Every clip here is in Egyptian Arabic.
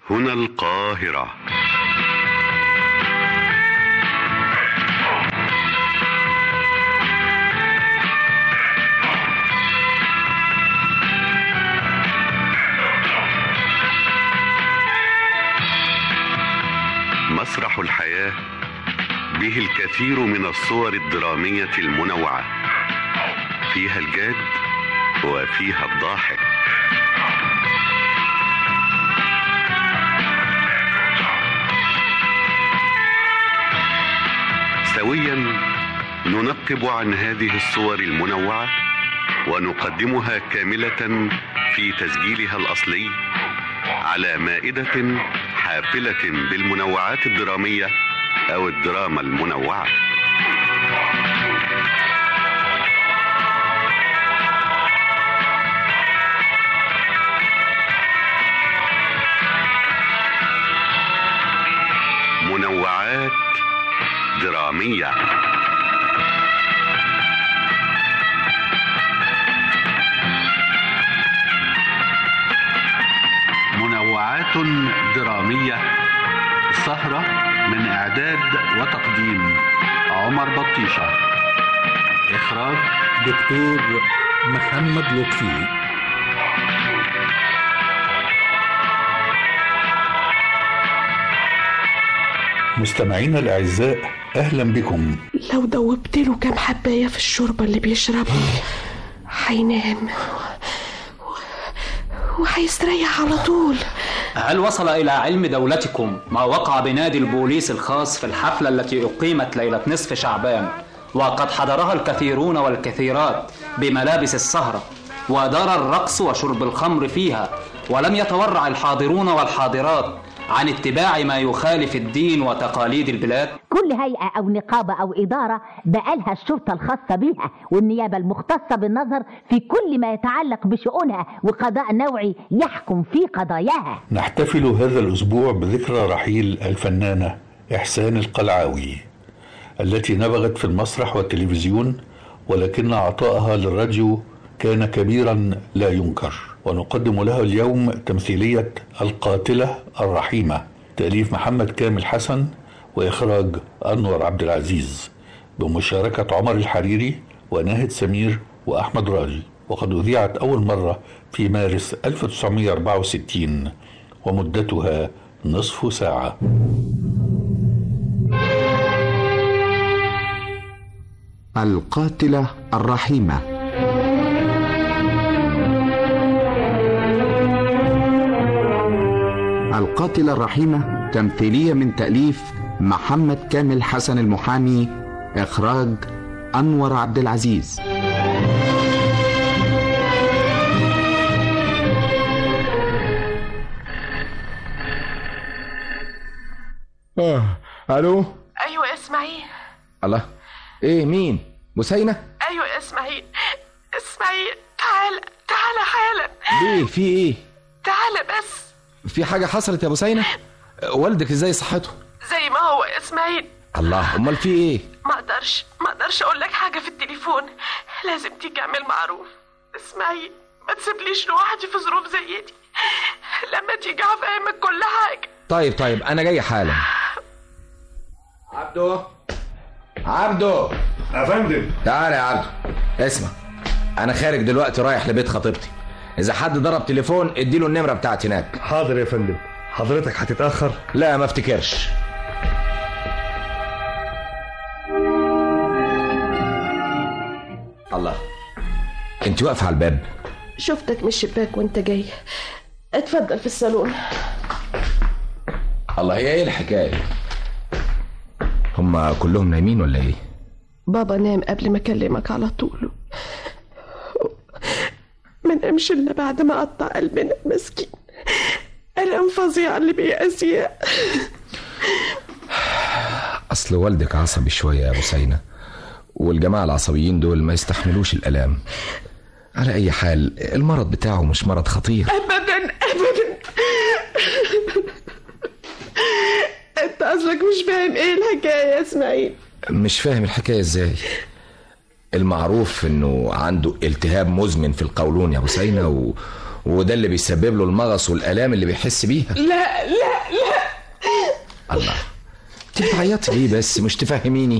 هنا القاهرة مسرح الحياة به الكثير من الصور الدرامية المنوعة فيها الجاد وفيها الضاحك سويا ننقب عن هذه الصور المنوعة ونقدمها كاملة في تسجيلها الأصلي على مائدة حافلة بالمنوعات الدرامية أو الدراما المنوعة منوعات درامية منوعات درامية سهرة من إعداد وتقديم عمر بطيشة إخراج دكتور محمد لطفي مستمعينا الأعزاء أهلا بكم لو دوبت له كام حباية في الشوربة اللي بيشربها هينام و- وهيستريح على طول هل وصل إلى علم دولتكم ما وقع بنادي البوليس الخاص في الحفلة التي أقيمت ليلة نصف شعبان وقد حضرها الكثيرون والكثيرات بملابس السهرة ودار الرقص وشرب الخمر فيها ولم يتورع الحاضرون والحاضرات عن اتباع ما يخالف الدين وتقاليد البلاد كل هيئة أو نقابة أو إدارة بقالها الشرطة الخاصة بيها والنيابة المختصة بالنظر في كل ما يتعلق بشؤونها وقضاء نوعي يحكم في قضاياها نحتفل هذا الأسبوع بذكرى رحيل الفنانة إحسان القلعاوي التي نبغت في المسرح والتلفزيون ولكن عطائها للراديو كان كبيرا لا ينكر ونقدم لها اليوم تمثيلية القاتلة الرحيمة تأليف محمد كامل حسن وإخراج أنور عبد العزيز بمشاركة عمر الحريري وناهد سمير وأحمد راجي وقد أذيعت أول مرة في مارس 1964 ومدتها نصف ساعة القاتلة الرحيمة القاتلة الرحيمة تمثيلية من تأليف محمد كامل حسن المحامي إخراج أنور عبد العزيز آه. الو أيوة إسماعيل الله ايه مين بسينة أيوة إسماعيل إسماعيل تعال تعال حالا ليه في ايه تعال بس في حاجة حصلت يا بسينة والدك ازاي صحته زي ما هو إسماعيل الله امال في ايه ما اقدرش ما اقدرش اقول لك حاجه في التليفون لازم تيجي اعمل معروف اسمعي ما تسيبليش لوحدي في ظروف زي دي لما تيجي هفهمك كل حاجه طيب طيب انا جاي حالا عبدو عبدو يا فندم تعال يا عبدو اسمع انا خارج دلوقتي رايح لبيت خطيبتي اذا حد ضرب تليفون اديله النمره بتاعتي هناك حاضر يا فندم حضرتك هتتأخر لا ما افتكرش الله انت واقفه على الباب شفتك من الشباك وانت جاي اتفضل في الصالون الله هي ايه الحكايه هما كلهم نايمين ولا ايه بابا نام قبل ما اكلمك على طول ما نامش الا بعد ما قطع قلبنا مسكين الام فظيعه اللي بيأذيه اصل والدك عصبي شويه يا بسينة والجماعه العصبيين دول ما يستحملوش الالام على اي حال المرض بتاعه مش مرض خطير ابدا ابدا انت قصدك مش فاهم ايه الحكايه يا اسماعيل مش فاهم الحكايه ازاي المعروف انه عنده التهاب مزمن في القولون يا بسينة و... وده اللي بيسبب له المغص والآلام اللي بيحس بيها لا لا لا الله انت بتعيطي ليه بس مش تفهميني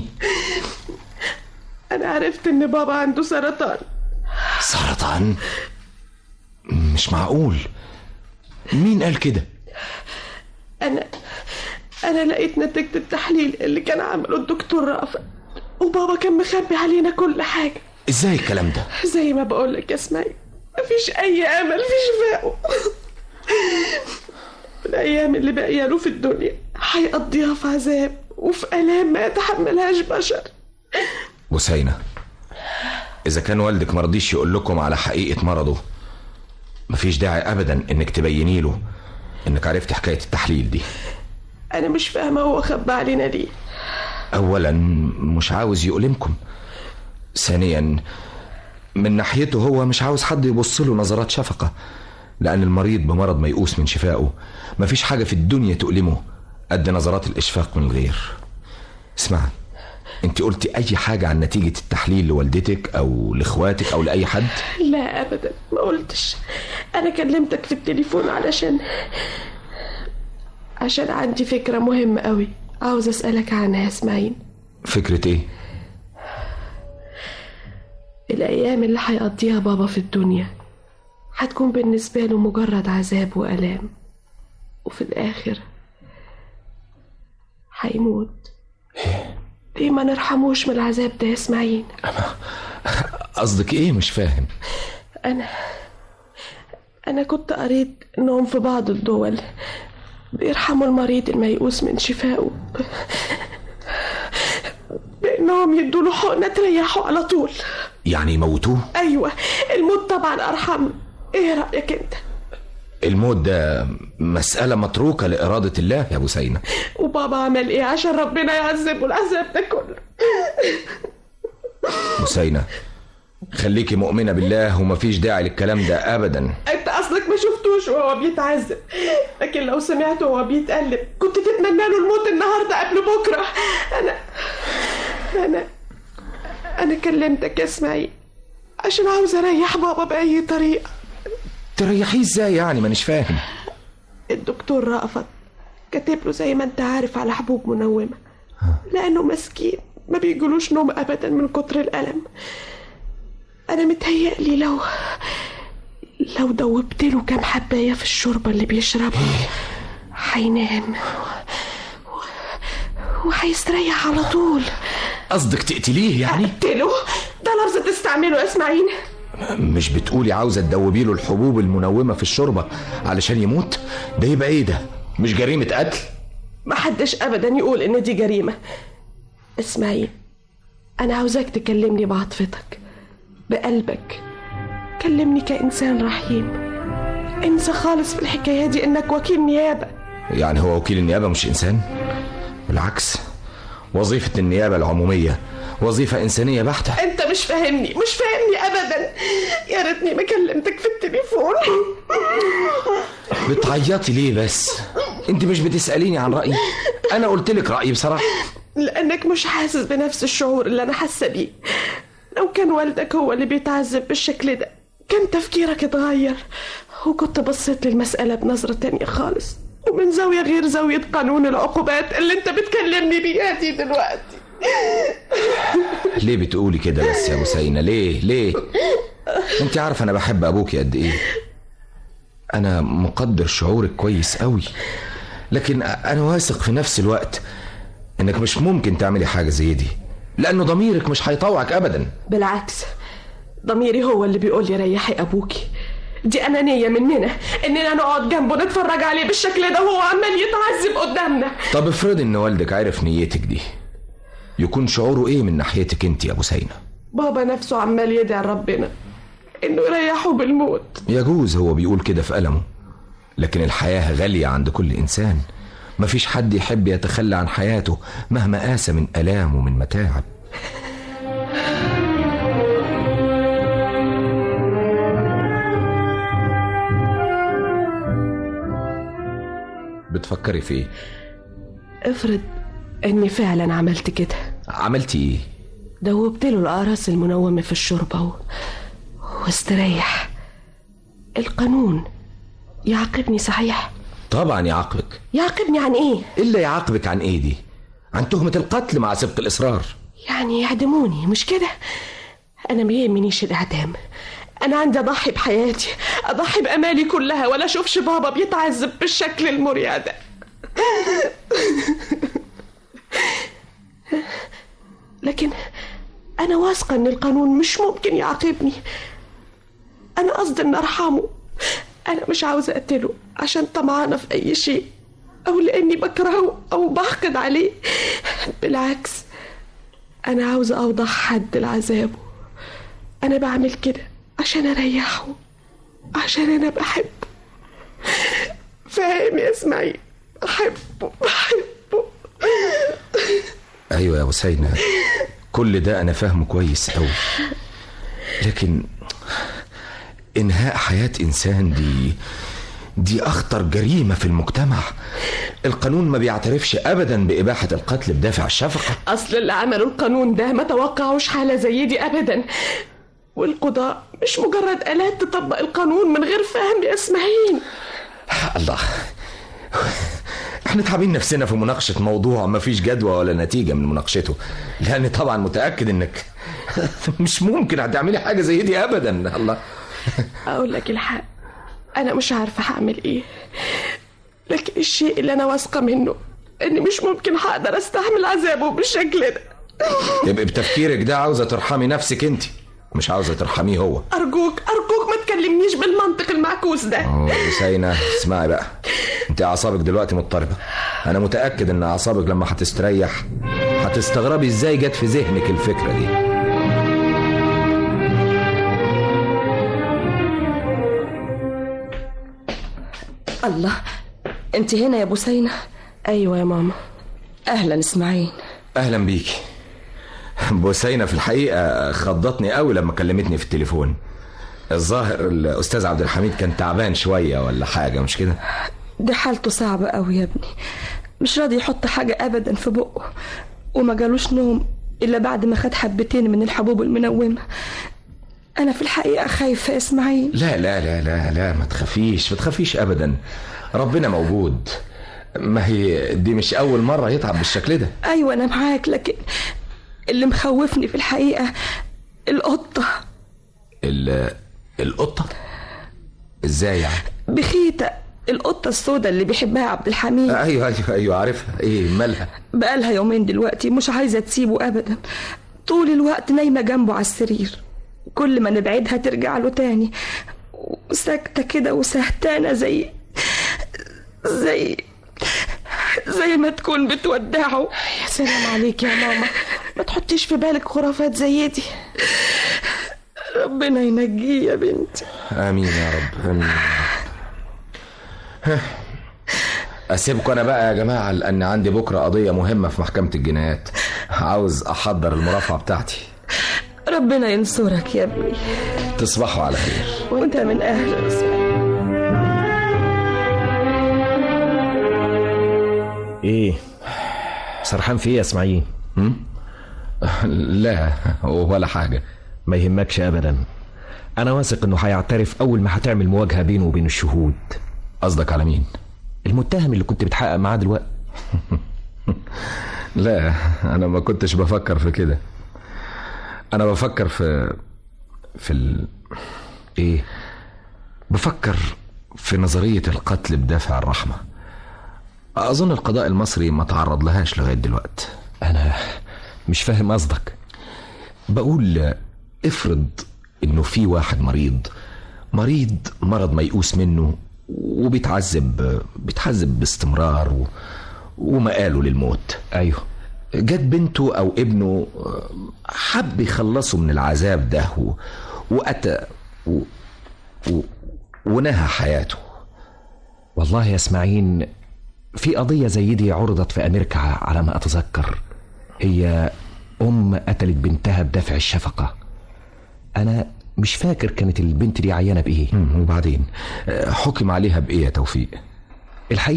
انا عرفت ان بابا عنده سرطان سرطان مش معقول مين قال كده انا انا لقيت نتيجة التحليل اللي كان عمله الدكتور رافع وبابا كان مخبي علينا كل حاجة ازاي الكلام ده زي ما بقولك يا اسماعيل مفيش اي امل في شفائه الايام اللي باقيه له في الدنيا هيقضيها في عذاب وفي الام ما يتحملهاش بشر بوسينة إذا كان والدك مرضيش يقول لكم على حقيقة مرضه مفيش داعي أبدا إنك تبيني له إنك عرفت حكاية التحليل دي انا مش فاهمه هو خبى علينا ليه أولا مش عاوز يؤلمكم ثانيا من ناحيته هو مش عاوز حد يبص له نظرات شفقة لأن المريض بمرض ميؤوس من شفائه مفيش حاجة في الدنيا تؤلمه قد نظرات الإشفاق من الغير اسمعي انت قلتي اي حاجة عن نتيجة التحليل لوالدتك او لاخواتك او لاي حد لا ابدا ما قلتش انا كلمتك في التليفون علشان عشان عندي فكره مهمه قوي عاوز اسالك عنها يا اسماعيل فكرة ايه الايام اللي هيقضيها بابا في الدنيا هتكون بالنسبه له مجرد عذاب والام وفي الاخر هيموت ليه ما نرحموش من العذاب ده يا اسماعيل قصدك ايه مش فاهم انا انا كنت قريت انهم في بعض الدول بيرحموا المريض الميؤوس من شفائه بانهم يدوا حقنه تريحه على طول يعني يموتوه ايوه الموت طبعا ارحم ايه رايك انت الموت ده مسألة متروكة لإرادة الله يا بوسينة وبابا عمل ايه عشان ربنا يعذبه العذاب ده كله بوسينة خليكي مؤمنة بالله ومفيش داعي للكلام ده أبدا انت اصلك ما شفتوش وهو بيتعذب لكن لو سمعته وهو بيتقلب كنت تتمنى له الموت النهارده قبل بكره انا انا انا كلمتك يا اسماعيل عشان عاوز اريح بابا باي طريقه تريحيه ازاي يعني مانيش فاهم الدكتور رأفت كاتب له زي ما انت عارف على حبوب منومه لانه مسكين ما بيجيلوش نوم ابدا من كتر الالم انا متهيألي لو لو دوبت له كام حبايه في الشوربه اللي بيشربها هينام و- وهيستريح على طول قصدك تقتليه يعني اقتله ده لفظ تستعمله يا اسماعيل مش بتقولي عاوزة تدوبي له الحبوب المنومة في الشوربة علشان يموت ده يبقى ايه ده مش جريمة قتل محدش ابدا يقول ان دي جريمه اسماعيل انا عاوزاك تكلمني بعاطفتك بقلبك كلمني كانسان رحيم انسى خالص في الحكايه دي انك وكيل نيابه يعني هو وكيل النيابة مش إنسان بالعكس وظيفة النيابة العمومية وظيفة إنسانية بحتة انت مش فاهمني مش فاهمني ابدا يا ريتني ما كلمتك في التليفون بتعيطي ليه بس انت مش بتسأليني عن رأيي انا قلت لك رأيي بصراحة لانك مش حاسس بنفس الشعور اللي انا حاسه بيه لو كان والدك هو اللي بيتعذب بالشكل ده كان تفكيرك اتغير وكنت بصيت للمسألة بنظرة تانية خالص ومن زاوية غير زاوية قانون العقوبات اللي انت بتكلمني بيها دي دلوقتي ليه بتقولي كده بس يا بوسينة ليه ليه انت عارف انا بحب ابوكي قد ايه انا مقدر شعورك كويس قوي لكن انا واثق في نفس الوقت انك مش ممكن تعملي حاجة زي دي لانه ضميرك مش هيطوعك ابدا بالعكس ضميري هو اللي بيقول لي ريحي ابوكي دي أنانية مننا إننا نقعد جنبه نتفرج عليه بالشكل ده وهو عمال يتعذب قدامنا طب افرض ان والدك عرف نيتك دي يكون شعوره ايه من ناحيتك انت يا بوسينة بابا نفسه عمال يدعي ربنا إنه يريحه بالموت يجوز هو بيقول كده في ألمه لكن الحياة غالية عند كل إنسان مفيش حد يحب يتخلى عن حياته مهما قاس من آلام ومن متاعب بتفكري في ايه؟ افرض إني فعلا عملت كده عملتي ايه؟ دوبت له الأقراص المنومة في الشوربة و... واستريح القانون يعاقبني صحيح طبعا يعاقبك يعاقبني عن ايه الا يعاقبك عن ايه دي عن تهمة القتل مع سبق الإصرار يعني يعدموني مش كده انا ما يهمنيش الاعدام انا عندي اضحي بحياتي اضحي بامالي كلها ولا اشوفش بابا بيتعذب بالشكل المريع ده لكن انا واثقه ان القانون مش ممكن يعاقبني انا قصدي ان ارحمه انا مش عاوزه اقتله عشان طمعانه في اي شيء او لاني بكرهه او بحقد عليه بالعكس انا عاوزه اوضح حد لعذابه انا بعمل كده عشان اريحه عشان انا بحبه فاهم يا اسماعيل بحبه بحبه أيوة يا وسينة كل ده أنا فاهمه كويس أوي لكن إنهاء حياة إنسان دي دي أخطر جريمة في المجتمع القانون ما بيعترفش أبدا بإباحة القتل بدافع الشفقة اصل اللي عملوا القانون ده ما توقعوش حاله زي دي ابدا والقضاء مش مجرد الات تطبق القانون من غير فهم يا اسماعيل الله احنا تعبين نفسنا في مناقشة موضوع ما فيش جدوى ولا نتيجة من مناقشته لأني طبعا متأكد إنك مش ممكن هتعملي حاجة زي دي أبدا الله اقول لك الحق انا مش عارفه هعمل ايه لكن الشيء اللي انا واثقه منه اني مش ممكن هقدر استحمل عذابه بالشكل ده يبقى بتفكيرك ده عاوزة ترحمي نفسك انت مش عاوزة ترحميه هو ارجوك ارجوك ما تكلمنيش بالمنطق المعكوس ده أوه، حسينة اسمعي بقى انت اعصابك دلوقتي مضطربة انا متأكد ان اعصابك لما هتستريح هتستغربي ازاي جت في ذهنك الفكرة دي الله انت هنا يا بوسينة ايوه يا ماما اهلا اسماعيل اهلا بيكي بوسينة في الحقيقة خضتني قوي لما كلمتني في التليفون الظاهر الاستاذ عبد الحميد كان تعبان شوية ولا حاجة مش كده دي حالته صعبة قوي يا ابني مش راضي يحط حاجة ابدا في بقه وما جالوش نوم الا بعد ما خد حبتين من الحبوب المنومة انا في الحقيقة خايفة يا اسماعيل لا لا لا لا لا ما تخافيش ما تخافيش ابدا ربنا موجود ما هي دي مش اول مرة يتعب بالشكل ده ايوه انا معاك لكن اللي مخوفني في الحقيقة القطة ال القطة ازاي يعني بخيتة القطة السوداء اللي بيحبها عبد الحميد ايوه ايوه ايوه عارفها ايه مالها بقالها يومين دلوقتي مش عايزة تسيبه أبدا طول الوقت نايمة جنبه على السرير كل ما نبعدها ترجع له تاني وساكتة كده وسهتانة زي زي زي ما تكون بتودعه يا سلام عليك يا ماما ما تحطيش في بالك خرافات زي دي ربنا ينجيه يا بنتي امين يا رب امين يا رب ها. اسيبكم انا بقى يا جماعه لان عندي بكره قضيه مهمه في محكمه الجنايات عاوز احضر المرافعه بتاعتي ربنا ينصرك يا ابني تصبحوا على خير وانت من أهل الإسلام ايه سرحان في ايه يا اسماعيل لا ولا حاجه ما يهمكش ابدا انا واثق انه هيعترف اول ما هتعمل مواجهه بينه وبين الشهود قصدك على مين المتهم اللي كنت بتحقق معاه دلوقتي لا انا ما كنتش بفكر في كده انا بفكر في في ال... ايه بفكر في نظريه القتل بدافع الرحمه اظن القضاء المصري ما تعرض لهاش لغايه دلوقتي انا مش فاهم قصدك بقول افرض انه في واحد مريض مريض مرض ميؤوس منه وبيتعذب بيتعذب باستمرار و... ومقاله للموت ايوه جت بنته او ابنه حب يخلصه من العذاب ده و... واتى و... و... ونهى حياته والله يا اسماعيل في قضية زي دي عرضت في أمريكا على ما أتذكر هي أم قتلت بنتها بدافع الشفقة أنا مش فاكر كانت البنت دي عيانة بإيه مم، وبعدين آه، حكم عليها بإيه يا توفيق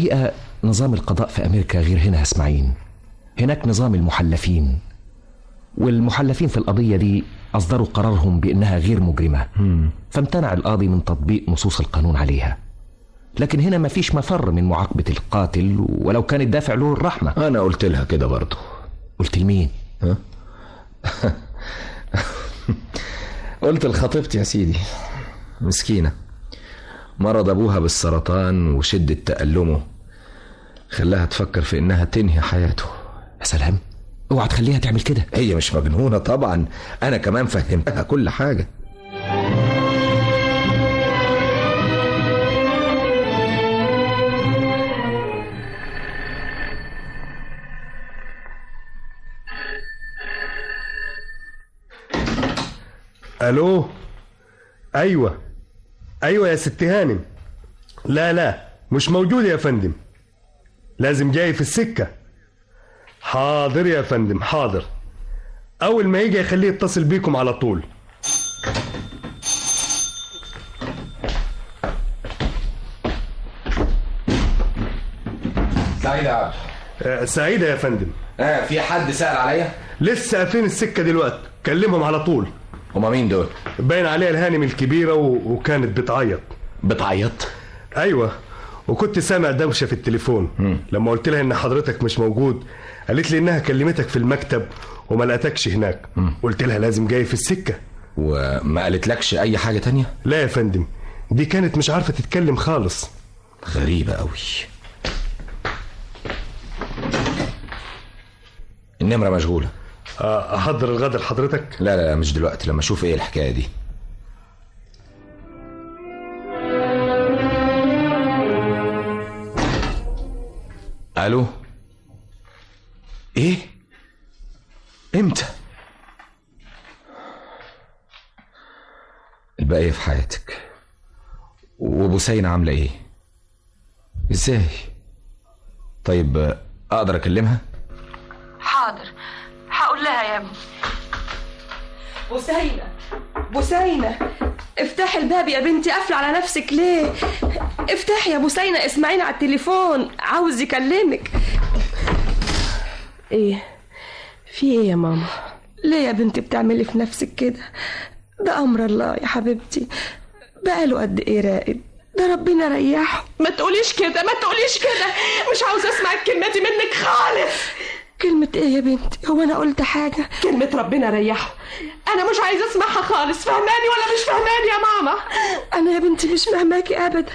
الحقيقة نظام القضاء في أمريكا غير هنا يا اسماعيل هناك نظام المحلفين والمحلفين في القضية دي أصدروا قرارهم بأنها غير مجرمة فامتنع القاضي من تطبيق نصوص القانون عليها لكن هنا مفيش مفر من معاقبة القاتل ولو كان الدافع له الرحمة أنا قلت لها كده برضه قلت لمين؟ ها؟ قلت لخطيبتي يا سيدي مسكينة مرض أبوها بالسرطان وشدة تألمه خلاها تفكر في إنها تنهي حياته يا سلام اوعى تخليها تعمل كده هي مش مجنونة طبعا أنا كمان فهمتها كل حاجة الو ايوه ايوه يا ست هانم لا لا مش موجود يا فندم لازم جاي في السكه حاضر يا فندم حاضر اول ما يجي يخليه يتصل بيكم على طول سعيد يا عبد آه، سعيدة يا فندم آه في حد سأل عليا؟ لسه قافلين السكة دلوقتي كلمهم على طول هما مين دول؟ باين عليها الهانم الكبيرة و... وكانت بتعيط بتعيط؟ ايوه وكنت سامع دوشة في التليفون مم. لما قلت لها ان حضرتك مش موجود قالت لي انها كلمتك في المكتب وما لقتكش هناك مم. قلت لها لازم جاي في السكة وما قالتلكش أي حاجة تانية؟ لا يا فندم دي كانت مش عارفة تتكلم خالص غريبة أوي النمرة مشغولة آه، احضر الغدا لحضرتك لا لا مش دلوقتي لما اشوف ايه الحكاية دي الو ايه امتى الباقية في حياتك وبوسينة عاملة ايه ازاي طيب آه، اقدر اكلمها حاضر هقول لها يا ابني بوسينة بوسينة افتحي الباب يا بنتي قافلة على نفسك ليه افتحي يا بوسينة اسمعيني على التليفون عاوز يكلمك ايه في ايه يا ماما ليه يا بنتي بتعملي في نفسك كده ده امر الله يا حبيبتي بقاله قد ايه راقد ده ربنا ريحه ما تقوليش كده ما تقوليش كده مش عاوزه اسمع الكلمه دي منك خالص كلمة ايه يا بنتي هو انا قلت حاجة كلمة ربنا ريحه أنا مش عايزة أسمعها خالص فهماني ولا مش فهماني يا ماما انا يا بنتي مش فاهماكي ابدا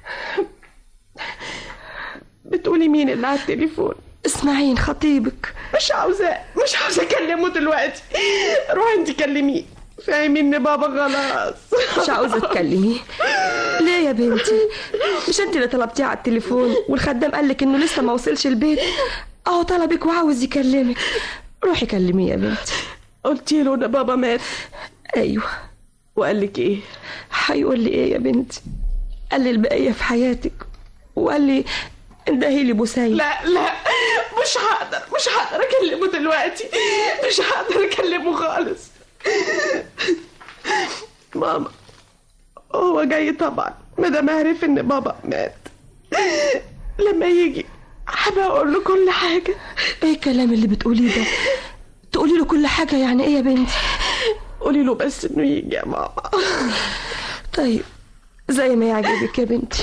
بتقولي مين اللي على التليفون اسمعين خطيبك مش عاوزة مش عاوزة أكلمه دلوقتي روحي أنت كلميه فاهمين بابا خلاص مش عاوزة تكلميه ليه يا بنتي مش انت اللي طلبتيه على التليفون والخدام قالك انه لسه ما وصلش البيت اهو طلبك وعاوز يكلمك روحي كلميه يا بنتي قلتي له ان بابا مات ايوه وقال لك ايه هيقول لي ايه يا بنتي قال لي البقيه في حياتك وقال لي اندهي لي بوسينة لا لا مش هقدر مش هقدر اكلمه دلوقتي مش هقدر اكلمه خالص ماما هو جاي طبعا مادام عرف ان بابا مات لما يجي هبقى اقول له كل حاجه ايه الكلام اللي بتقوليه ده تقولي له كل حاجه يعني ايه يا بنتي قولي له بس انه يجي يا ماما طيب زي ما يعجبك يا بنتي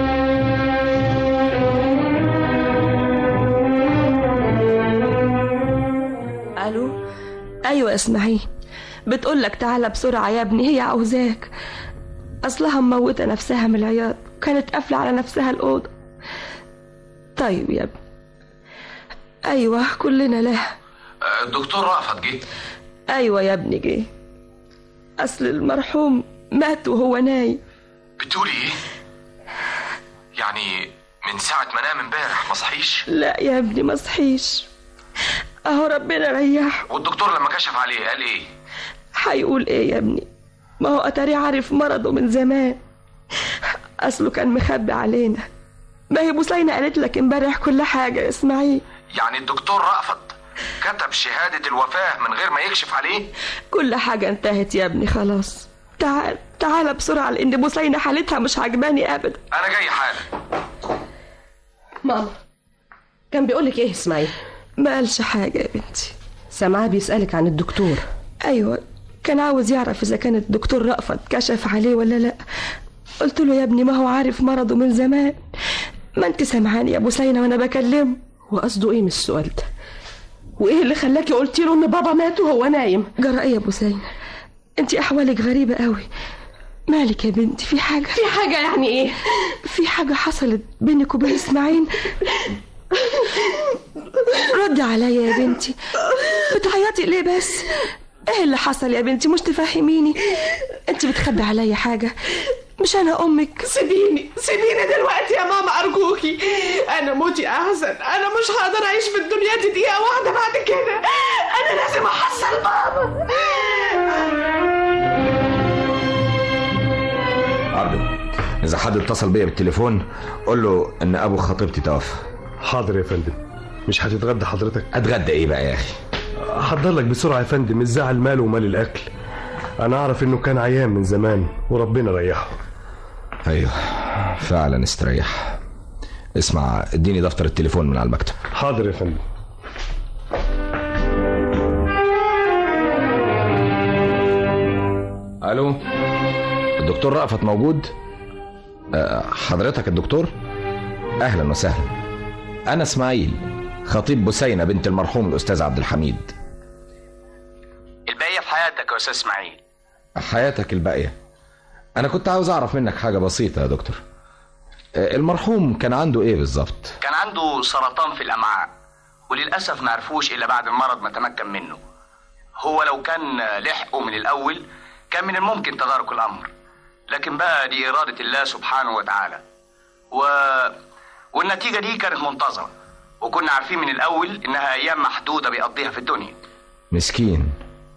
الو ايوه اسمعي بتقول لك تعالى بسرعه يا ابني هي عاوزاك اصلها مموته نفسها من العياط كانت قافله على نفسها الاوضه طيب يا ابني ايوه كلنا لها الدكتور رأفت جه ايوه يا ابني جه اصل المرحوم مات وهو نايم بتقولي ايه يعني من ساعة ما نام امبارح ما صحيش لا يا ابني ما صحيش اهو ربنا ريحه والدكتور لما كشف عليه قال ايه هيقول ايه يا ابني ما هو اتاري عارف مرضه من زمان اصله كان مخبي علينا ما هي بوسينة قالت لك امبارح كل حاجة يا اسماعيل يعني الدكتور رأفت كتب شهادة الوفاة من غير ما يكشف عليه كل حاجة انتهت يا ابني خلاص تعال تعال بسرعة لأن بوسينة حالتها مش عجباني أبدا أنا جاي حالا ماما كان بيقول لك ايه اسماعيل ما قالش حاجة يا بنتي سامعاه بيسألك عن الدكتور ايوه كان عاوز يعرف اذا كان الدكتور رأفت كشف عليه ولا لا قلت له يا ابني ما هو عارف مرضه من زمان ما انت سامعاني يا بوسينة وانا بكلمه وقصده ايه من السؤال ده وايه اللي خلاكي قلتي له ان بابا مات وهو نايم جرى ايه يا بوسينة انت احوالك غريبة قوي مالك يا بنتي في حاجة في حاجة يعني ايه في حاجة حصلت بينك وبين اسماعيل ردي عليا يا بنتي بتعيطي ليه بس ايه اللي حصل يا بنتي مش تفهميني انت بتخبي عليا حاجة مش انا امك سيبيني سيبيني دلوقتي يا ماما ارجوكي انا موتي احسن انا مش هقدر اعيش في الدنيا دي دقيقه واحده بعد كده انا لازم احصل بابا عبده اذا حد اتصل بيا بالتليفون قول له ان ابو خطيبتي توفى حاضر يا فندم مش هتتغدى حضرتك اتغدى ايه بقى يا اخي احضر لك بسرعه يا فندم الزعل ماله ومال الاكل انا اعرف انه كان عيان من زمان وربنا ريحه ايوه فعلا استريح اسمع اديني دفتر التليفون من على المكتب حاضر يا فندم الو الدكتور رأفت موجود أه، حضرتك الدكتور اهلا وسهلا انا اسماعيل خطيب بسينة بنت المرحوم الاستاذ عبد الحميد الباقية في حياتك يا أستاذ إسماعيل حياتك الباقية انا كنت عاوز اعرف منك حاجة بسيطة يا دكتور أه، المرحوم كان عنده ايه بالظبط كان عنده سرطان في الأمعاء وللأسف ما عرفوش إلا بعد المرض ما تمكن منه هو لو كان لحقه من الأول كان من الممكن تدارك الأمر لكن بقى دي إرادة الله سبحانه وتعالى و... والنتيجة دي كانت منتظرة وكنا عارفين من الأول إنها أيام محدودة بيقضيها في الدنيا مسكين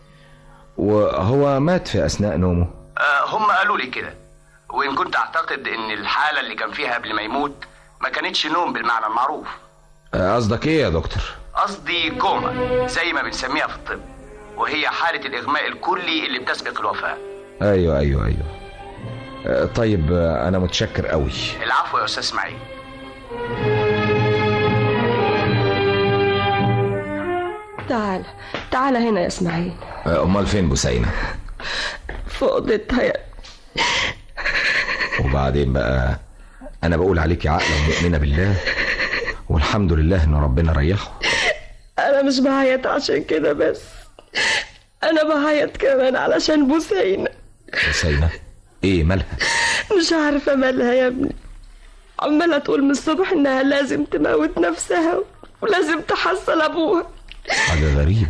وهو مات في اثناء نومه آه، هم قالوا لي كده وإن كنت أعتقد إن الحالة اللي كان فيها قبل ما يموت ما كانتش نوم بالمعنى المعروف أه، قصدك ايه يا دكتور قصدي كوما زي ما بنسميها في الطب وهي حالة الإغماء الكلي اللي بتسبق الوفاة ايوه ايوه ايوه أه، طيب أه، انا متشكر قوي العفو يا أستاذ إسماعيل تعال تعال هنا يا اسماعيل أه، امال فين بسينة في اوضتها يا وبعدين بقى انا بقول عليكي عاقله ومؤمنه بالله والحمد لله ان ربنا ريحه انا مش بعيط عشان كده بس انا بعيط كمان علشان بوسينة بسينة ايه مالها مش عارفة مالها يا ابني عمالة تقول من الصبح انها لازم تموت نفسها ولازم تحصل ابوها حاجه غريبه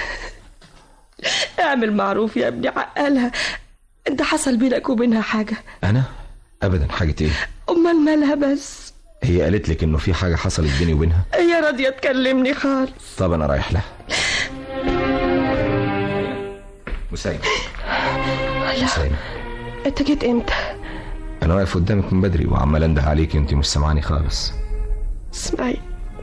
اعمل معروف يا ابني عقلها انت حصل بينك وبينها حاجة انا ابدا حاجه ايه امال مالها بس هي قالت لك انه في حاجه حصلت بيني وبينها هي راضية تكلمني خالص طب انا رايح لها مسينة مسينة انت جيت امتى انا واقف قدامك من بدري وعمال انده عليك انت مش سامعاني خالص اسمعي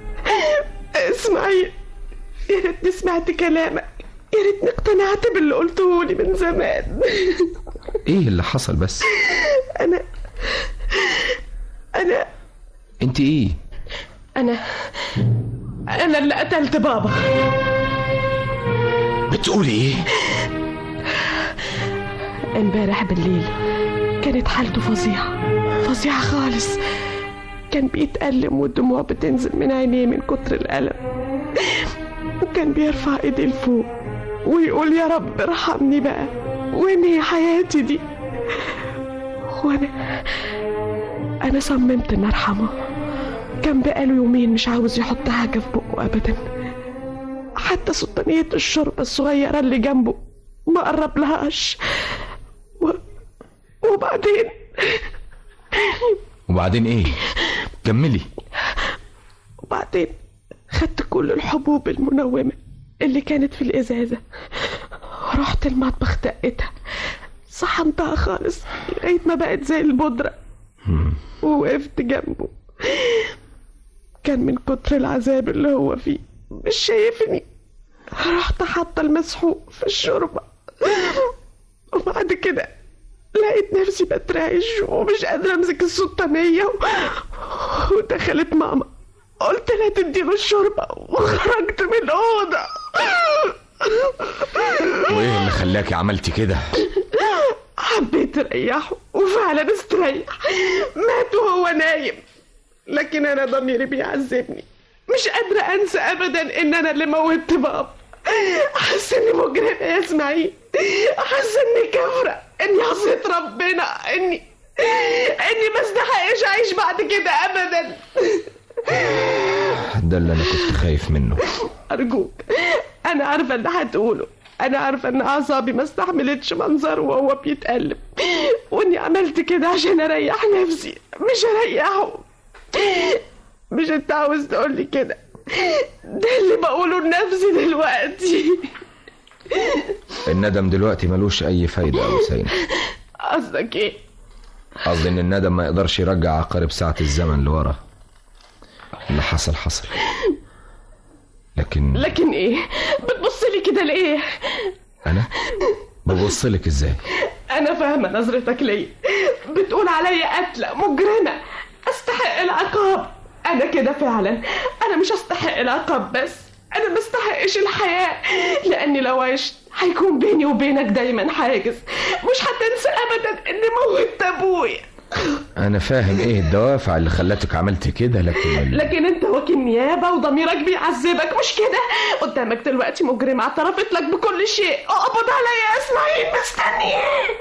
اسمعي يا ريتني سمعت كلامك يا ريتني اقتنعت باللي قلته لي من زمان ايه اللي حصل بس انا انا انت ايه انا انا اللي قتلت بابا بتقولي ايه امبارح بالليل كانت حالته فظيعة فظيعة خالص كان بيتألم والدموع بتنزل من عينيه من كتر الألم وكان بيرفع ايديه لفوق ويقول يا رب ارحمني بقى وانهي حياتي دي وانا انا صممت ان ارحمه كان بقاله يومين مش عاوز يحط حاجة في بقه ابدا حتى سلطانية الشرب الصغيرة اللي جنبه ما قرب لهاش و... وبعدين وبعدين ايه كملي وبعدين خدت كل الحبوب المنومة اللي كانت في الإزازة رحت المطبخ دقتها صحنتها خالص لغاية ما بقت زي البودرة ووقفت جنبه كان من كتر العذاب اللي هو فيه مش شايفني رحت حاطة المسحوق في الشوربة وبعد كده لقيت نفسي بترعش ومش قادرة امسك السلطانية و... ودخلت ماما قلت لها تديله الشوربة وخرجت من الأوضة وايه اللي خلاكي عملتي كده حبيت اريحه وفعلا استريح مات وهو نايم لكن انا ضميري بيعذبني مش قادرة انسى ابدا ان انا اللي موتت بابا حاسة اني مجرمة يا اسماعيل حاسة اني كافرة اني عصيت ربنا اني اني ما استحقش اعيش بعد كده ابدا ده اللي انا كنت خايف منه ارجوك انا عارفة اللي هتقوله انا عارفة ان اعصابي ما استحملتش منظره وهو بيتقلب واني عملت كده عشان اريح نفسي مش اريحه مش انت عاوز تقولي كده ده اللي بقوله لنفسي دلوقتي الندم دلوقتي ملوش اي فايده يا حسين قصدك ايه قصدي ان الندم ما يقدرش يرجع عقارب ساعه الزمن لورا اللي حصل حصل لكن لكن ايه بتبص لي كده ليه انا ببص لك ازاي انا فاهمه نظرتك ليا بتقول عليا قتله مجرمه استحق العقاب انا كده فعلا انا مش استحق العقاب بس انا ما استحقش الحياه لاني لو عشت هيكون بيني وبينك دايما حاجز مش هتنسى ابدا اني موتت ابويا انا فاهم ايه الدوافع اللي خلتك عملت كده لكن ال- لكن انت وكيل نيابه وضميرك بيعذبك مش كده قدامك دلوقتي مجرمه اعترفت لك بكل شيء اقبض عليا يا اسماعيل مستني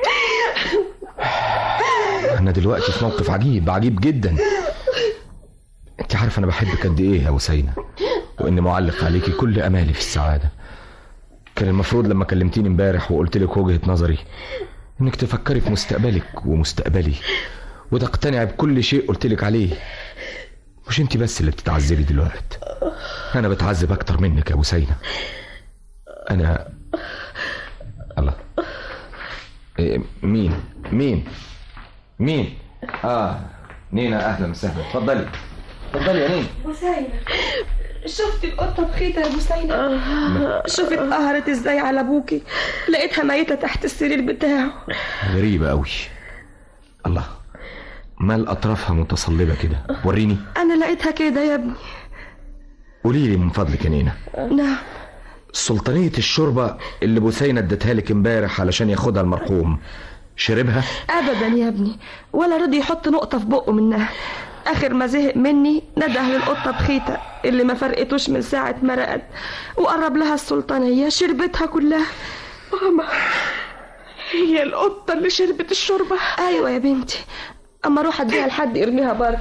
انا دلوقتي في موقف عجيب عجيب جدا انت عارف انا بحبك قد ايه يا وسينة واني معلق عليكي كل امالي في السعاده كان المفروض لما كلمتيني امبارح وقلت لك وجهه نظري انك تفكري في مستقبلك ومستقبلي وتقتنعي بكل شيء قلت لك عليه مش انت بس اللي بتتعذبي دلوقتي انا بتعذب اكتر منك يا وسينة انا الله إيه مين مين مين اه نينا اهلا وسهلا اتفضلي اتفضلي يا نينا بوسينة شفت القطة بخيتة يا بوسينة شوفي اتقهرت ازاي على ابوكي لقيتها ميتة تحت السرير بتاعه غريبة قوي الله مال أطرافها متصلبة كده وريني انا لقيتها كده يا ابني قولي لي من فضلك يا نينا نعم سلطانية الشوربة اللي بوسينة ادتها لك امبارح علشان ياخدها المرحوم شربها ابدا يا ابني ولا رضي يحط نقطة في بقه منها اخر ما زهق مني نده للقطة بخيتة اللي ما فرقتوش من ساعة ما رقد وقرب لها السلطانية شربتها كلها ماما هي القطة اللي شربت الشوربة ايوه يا بنتي اما اروح اديها لحد يرميها بره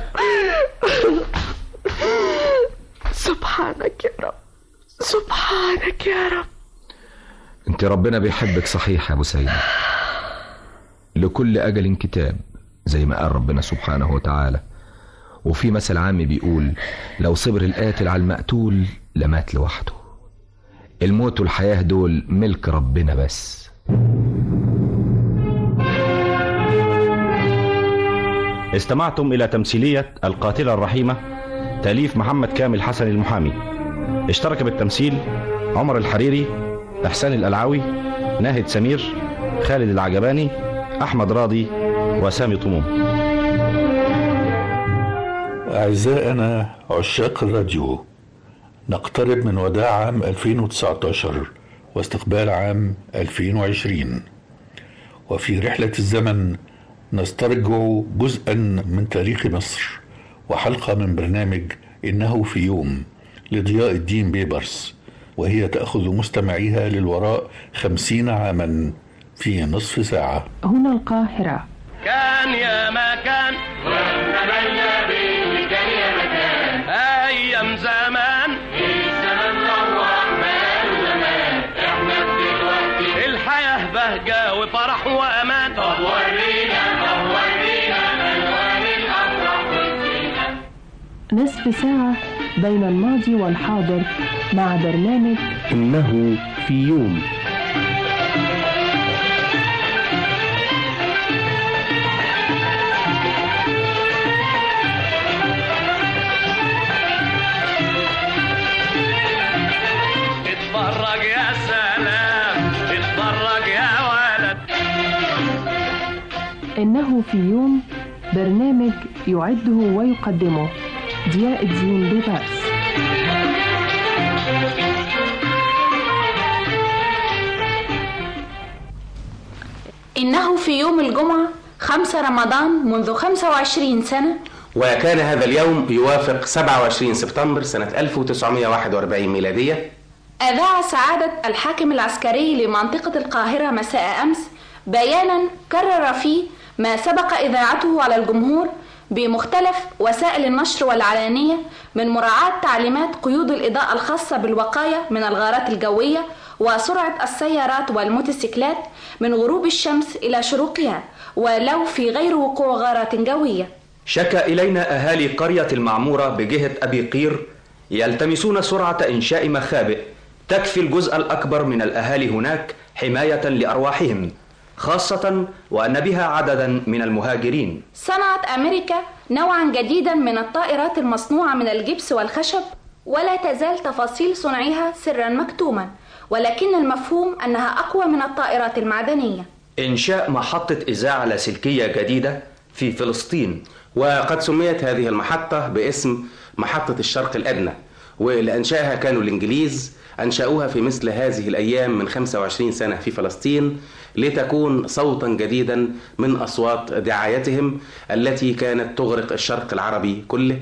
سبحانك يا رب سبحانك يا رب انت ربنا بيحبك صحيح يا بوسينة لكل أجل كتاب زي ما قال ربنا سبحانه وتعالى وفي مثل عام بيقول لو صبر القاتل على المقتول لمات لوحده الموت والحياة دول ملك ربنا بس استمعتم إلى تمثيلية القاتلة الرحيمة تأليف محمد كامل حسن المحامي اشترك بالتمثيل عمر الحريري إحسان الألعاوي ناهد سمير خالد العجباني أحمد راضي وسامي طموم أعزائنا عشاق الراديو نقترب من وداع عام 2019 واستقبال عام 2020 وفي رحلة الزمن نسترجع جزءا من تاريخ مصر وحلقة من برنامج إنه في يوم لضياء الدين بيبرس وهي تأخذ مستمعيها للوراء خمسين عاما في نصف ساعة هنا القاهرة كان يا ما كان ونتمنى بيه كان يا مكان ايام زمان الزمن روح مال زمان احنا دلوقتي الحياه بهجه وفرح وامان طب ورينا طب ورينا الوان الافراح والزينه نصف ساعة بين الماضي والحاضر مع برنامج إنه في يوم اتفرج يا سلام اتفرج يا ولد إنه في يوم برنامج يعده ويقدمه ضياء الدين بيبرس في يوم الجمعة 5 رمضان منذ 25 سنة وكان هذا اليوم يوافق 27 سبتمبر سنة 1941 ميلادية أذاع سعادة الحاكم العسكري لمنطقة القاهرة مساء أمس بيانا كرر فيه ما سبق إذاعته على الجمهور بمختلف وسائل النشر والعلانية من مراعاة تعليمات قيود الإضاءة الخاصة بالوقاية من الغارات الجوية وسرعة السيارات والموتوسيكلات من غروب الشمس إلى شروقها ولو في غير وقوع غارات جوية شكى إلينا أهالي قرية المعمورة بجهة أبي قير يلتمسون سرعة إنشاء مخابئ تكفي الجزء الأكبر من الأهالي هناك حماية لأرواحهم خاصة وأن بها عددا من المهاجرين صنعت أمريكا نوعا جديدا من الطائرات المصنوعة من الجبس والخشب ولا تزال تفاصيل صنعها سرا مكتوما ولكن المفهوم أنها أقوى من الطائرات المعدنية إنشاء محطة إذاعة لاسلكية جديدة في فلسطين وقد سميت هذه المحطة باسم محطة الشرق الأدنى واللي أنشأها كانوا الإنجليز أنشأوها في مثل هذه الأيام من 25 سنة في فلسطين لتكون صوتا جديدا من أصوات دعايتهم التي كانت تغرق الشرق العربي كله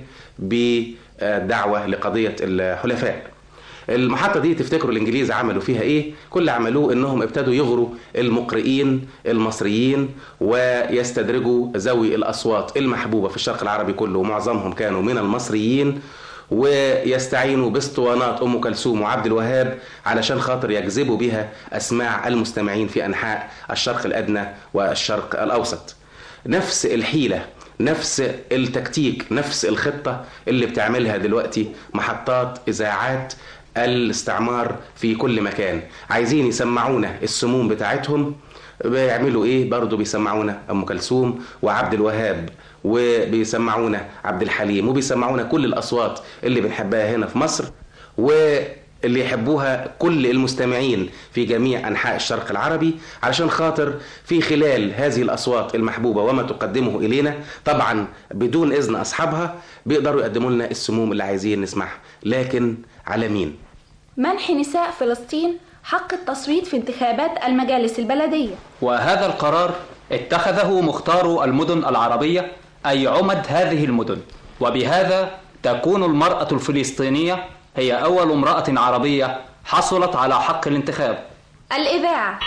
بدعوة لقضية الحلفاء المحطة دي تفتكروا الإنجليز عملوا فيها إيه؟ كل اللي عملوه إنهم ابتدوا يغروا المقرئين المصريين ويستدرجوا ذوي الأصوات المحبوبة في الشرق العربي كله ومعظمهم كانوا من المصريين ويستعينوا باسطوانات ام كلثوم وعبد الوهاب علشان خاطر يجذبوا بها اسماع المستمعين في انحاء الشرق الادنى والشرق الاوسط. نفس الحيله نفس التكتيك نفس الخطه اللي بتعملها دلوقتي محطات اذاعات الاستعمار في كل مكان عايزين يسمعونا السموم بتاعتهم بيعملوا ايه برضه بيسمعونا ام كلثوم وعبد الوهاب وبيسمعونا عبد الحليم وبيسمعونا كل الاصوات اللي بنحبها هنا في مصر واللي يحبوها كل المستمعين في جميع انحاء الشرق العربي علشان خاطر في خلال هذه الاصوات المحبوبه وما تقدمه الينا طبعا بدون اذن اصحابها بيقدروا يقدموا لنا السموم اللي عايزين نسمعها لكن على مين منح نساء فلسطين حق التصويت في انتخابات المجالس البلدية وهذا القرار اتخذه مختار المدن العربية أي عمد هذه المدن وبهذا تكون المرأة الفلسطينية هي أول امرأة عربية حصلت على حق الانتخاب الإذاعة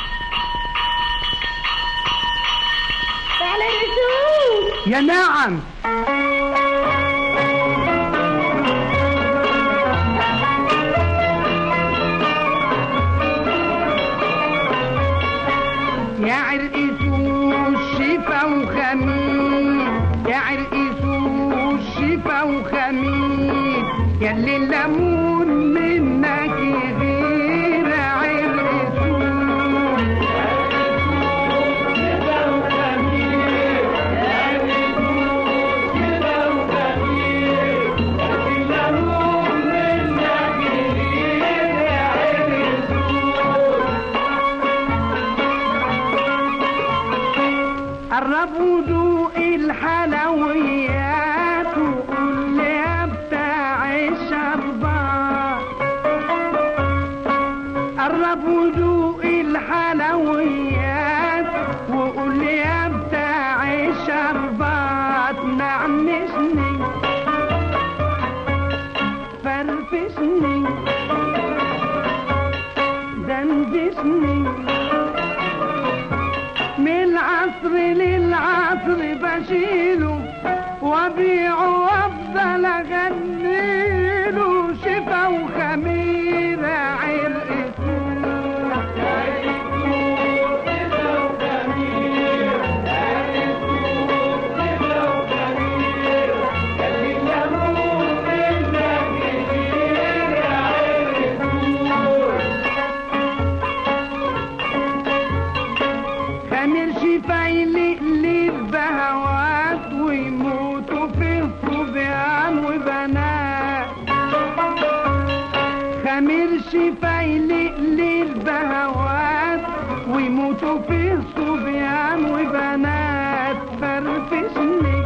يا نعم يا عرقسوس شفا وخميس يا عرقسوس شفا وخميس يا اللي الليمون منك غير عرقسوس قربوا ذوق الحلويات وقول لي يا بتاع الشربات قربوا ذوق الحلويات وقول لي يا بتاع الشربات نعنشني فرفشني دندشني من العصر للعصر بشيله وابيعه وافضل اغنيله شفا وخميره عرق خمير شفا يلقلب بهوات ويموتوا في صبيان وبنات خمير شفا يلقلب بهوات ويموتوا في صبيان وبنات فرفشني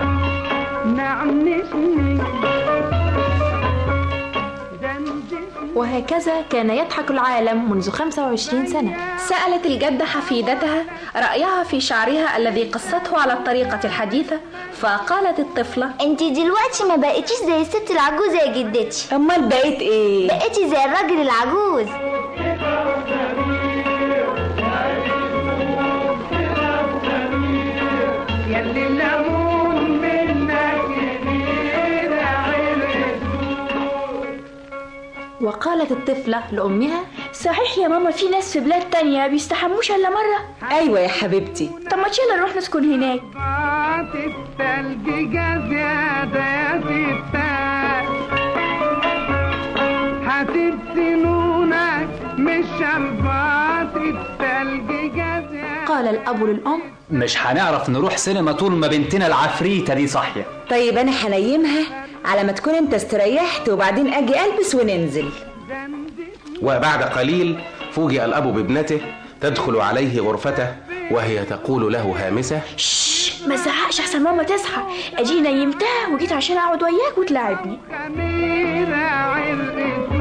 نعنشني وهكذا كان يضحك العالم منذ 25 سنة سألت الجدة حفيدتها رأيها في شعرها الذي قصته على الطريقة الحديثة فقالت الطفلة انت دلوقتي ما بقيتيش زي الست العجوزة يا جدتي امال بقيت ايه بقيتي زي الراجل العجوز يلي الليمون منك كبير عرق وقالت الطفلة لأمها صحيح يا ماما في ناس في بلاد تانية بيستحموش الا مرة ايوه يا حبيبتي طب ما يلا نروح نسكن هناك بعت التلج جزيادة يا ستات هتبسي نونك مش شربات التلج جزيادة قال الأب للأم مش هنعرف نروح سينما طول ما بنتنا العفريتة دي صاحية طيب انا هنيمها على ما تكون انت استريحت وبعدين اجي البس وننزل وبعد قليل فوجئ الأب بابنته تدخل عليه غرفته وهي تقول له هامسة ما زهقش احسن ماما تصحى ادي نيمتها وجيت عشان اقعد وياك وتلعبني خميرة عرق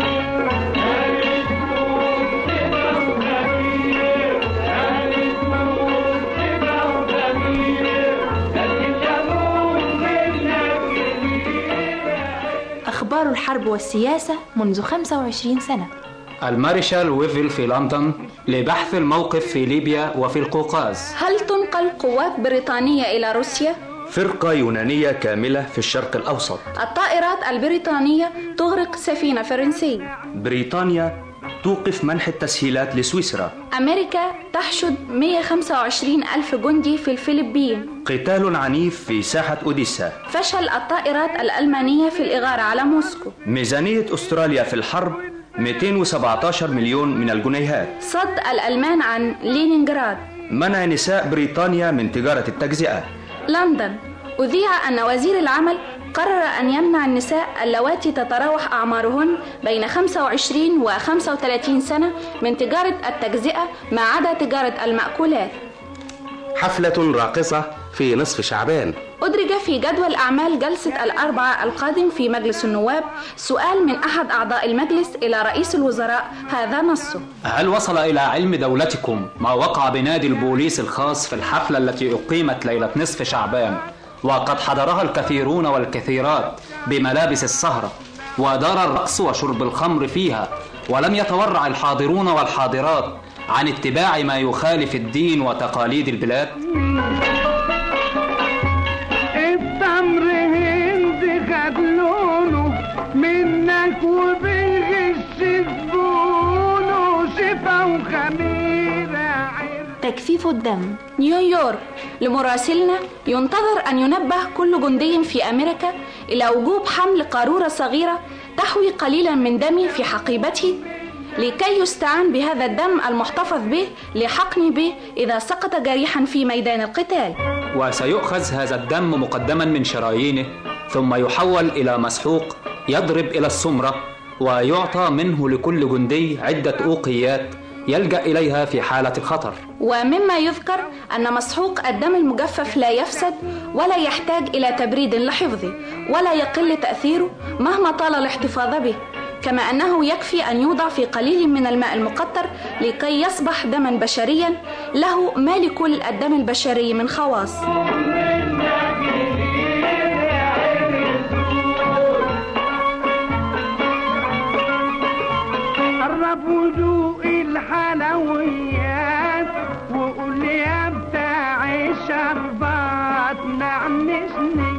أخبار الحرب والسياسة منذ 25 سنة المارشال ويفل في لندن لبحث الموقف في ليبيا وفي القوقاز هل تنقل قوات بريطانية إلى روسيا؟ فرقة يونانية كاملة في الشرق الأوسط الطائرات البريطانية تغرق سفينة فرنسية بريطانيا توقف منح التسهيلات لسويسرا أمريكا تحشد 125 ألف جندي في الفلبين قتال عنيف في ساحة أوديسا فشل الطائرات الألمانية في الإغارة على موسكو ميزانية أستراليا في الحرب 217 مليون من الجنيهات صد الألمان عن لينينغراد منع نساء بريطانيا من تجارة التجزئة لندن أذيع أن وزير العمل قرر أن يمنع النساء اللواتي تتراوح أعمارهن بين 25 و 35 سنة من تجارة التجزئة ما عدا تجارة المأكولات حفلة راقصة في نصف شعبان أدرج في جدول أعمال جلسة الأربعاء القادم في مجلس النواب سؤال من أحد أعضاء المجلس إلى رئيس الوزراء هذا نصه هل وصل إلى علم دولتكم ما وقع بنادي البوليس الخاص في الحفلة التي أقيمت ليلة نصف شعبان وقد حضرها الكثيرون والكثيرات بملابس السهرة ودار الرقص وشرب الخمر فيها ولم يتورع الحاضرون والحاضرات عن اتباع ما يخالف الدين وتقاليد البلاد التمر هند خد لونه منك وبالغش زبونه شفا وخميرة تجفيف الدم نيويورك لمراسلنا ينتظر أن ينبه كل جندي في أمريكا إلى وجوب حمل قارورة صغيرة تحوي قليلا من دم في حقيبته لكي يستعان بهذا الدم المحتفظ به لحقن به إذا سقط جريحا في ميدان القتال وسيؤخذ هذا الدم مقدما من شرايينه ثم يحول إلى مسحوق يضرب إلى السمرة ويعطى منه لكل جندي عدة أوقيات يلجأ إليها في حالة الخطر ومما يذكر أن مسحوق الدم المجفف لا يفسد ولا يحتاج إلى تبريد لحفظه ولا يقل تأثيره مهما طال الاحتفاظ به كما أنه يكفي أن يوضع في قليل من الماء المقطر لكي يصبح دما بشريا له ما لكل الدم البشري من خواص قرب وذوق الحلويات وقول لي يا بتاع الشربات نعنشني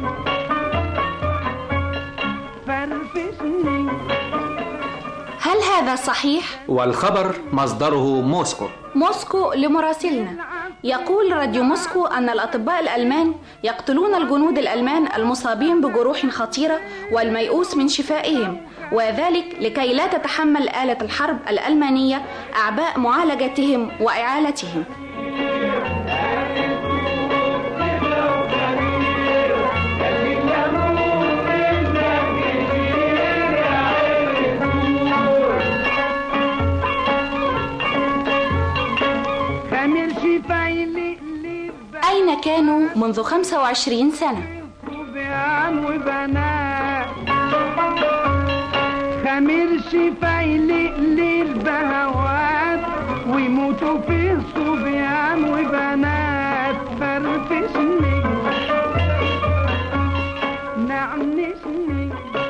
فرفشني هل هذا صحيح؟ والخبر مصدره موسكو موسكو لمراسلنا يقول راديو موسكو أن الأطباء الألمان يقتلون الجنود الألمان المصابين بجروح خطيرة والميؤوس من شفائهم وذلك لكي لا تتحمل آلة الحرب الألمانية أعباء معالجتهم وإعالتهم خمير شفايلي أين كانوا منذ 25 سنة؟ وبيان وبنات أمير شفايلق للبهوات ويموتوا في صبيان وبنات فرفشني نعنشني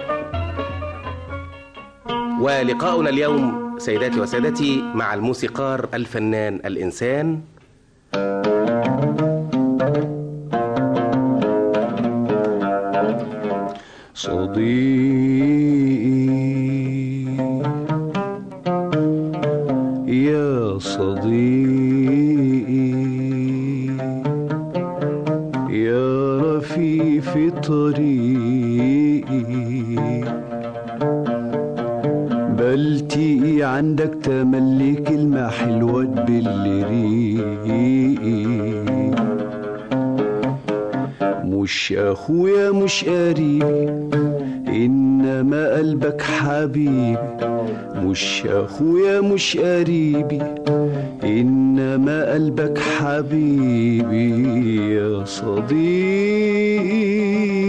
ولقاؤنا اليوم سيداتي وسادتي مع الموسيقار الفنان الإنسان صديقي يا صديقي يا رفيف طريقي بلتقي عندك تملي كلمة حلوة تبل ريقي مش اخويا مش قريبي انما قلبك حبيبي مش اخويا مش قريبي انما قلبك حبيبي يا صديقي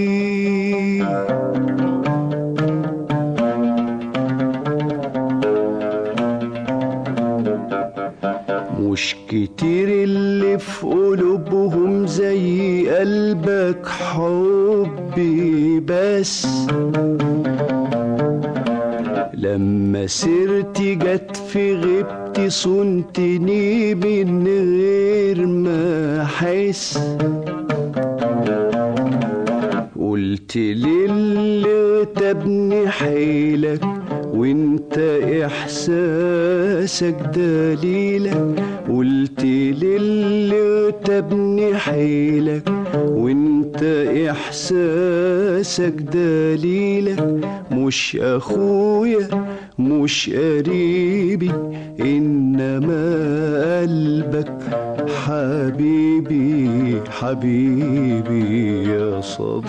مش كتير اللي في قلوبهم زي قلبك حبي بس لما سيرتي جت في غيبتي صنتني من غير ما احس قلت للي تبني حيلك وانت احساسك دليلك قلت للي تبني حيلك وانت احساسك دليلك مش اخويا مش قريبي انما قلبك حبيبي حبيبي يا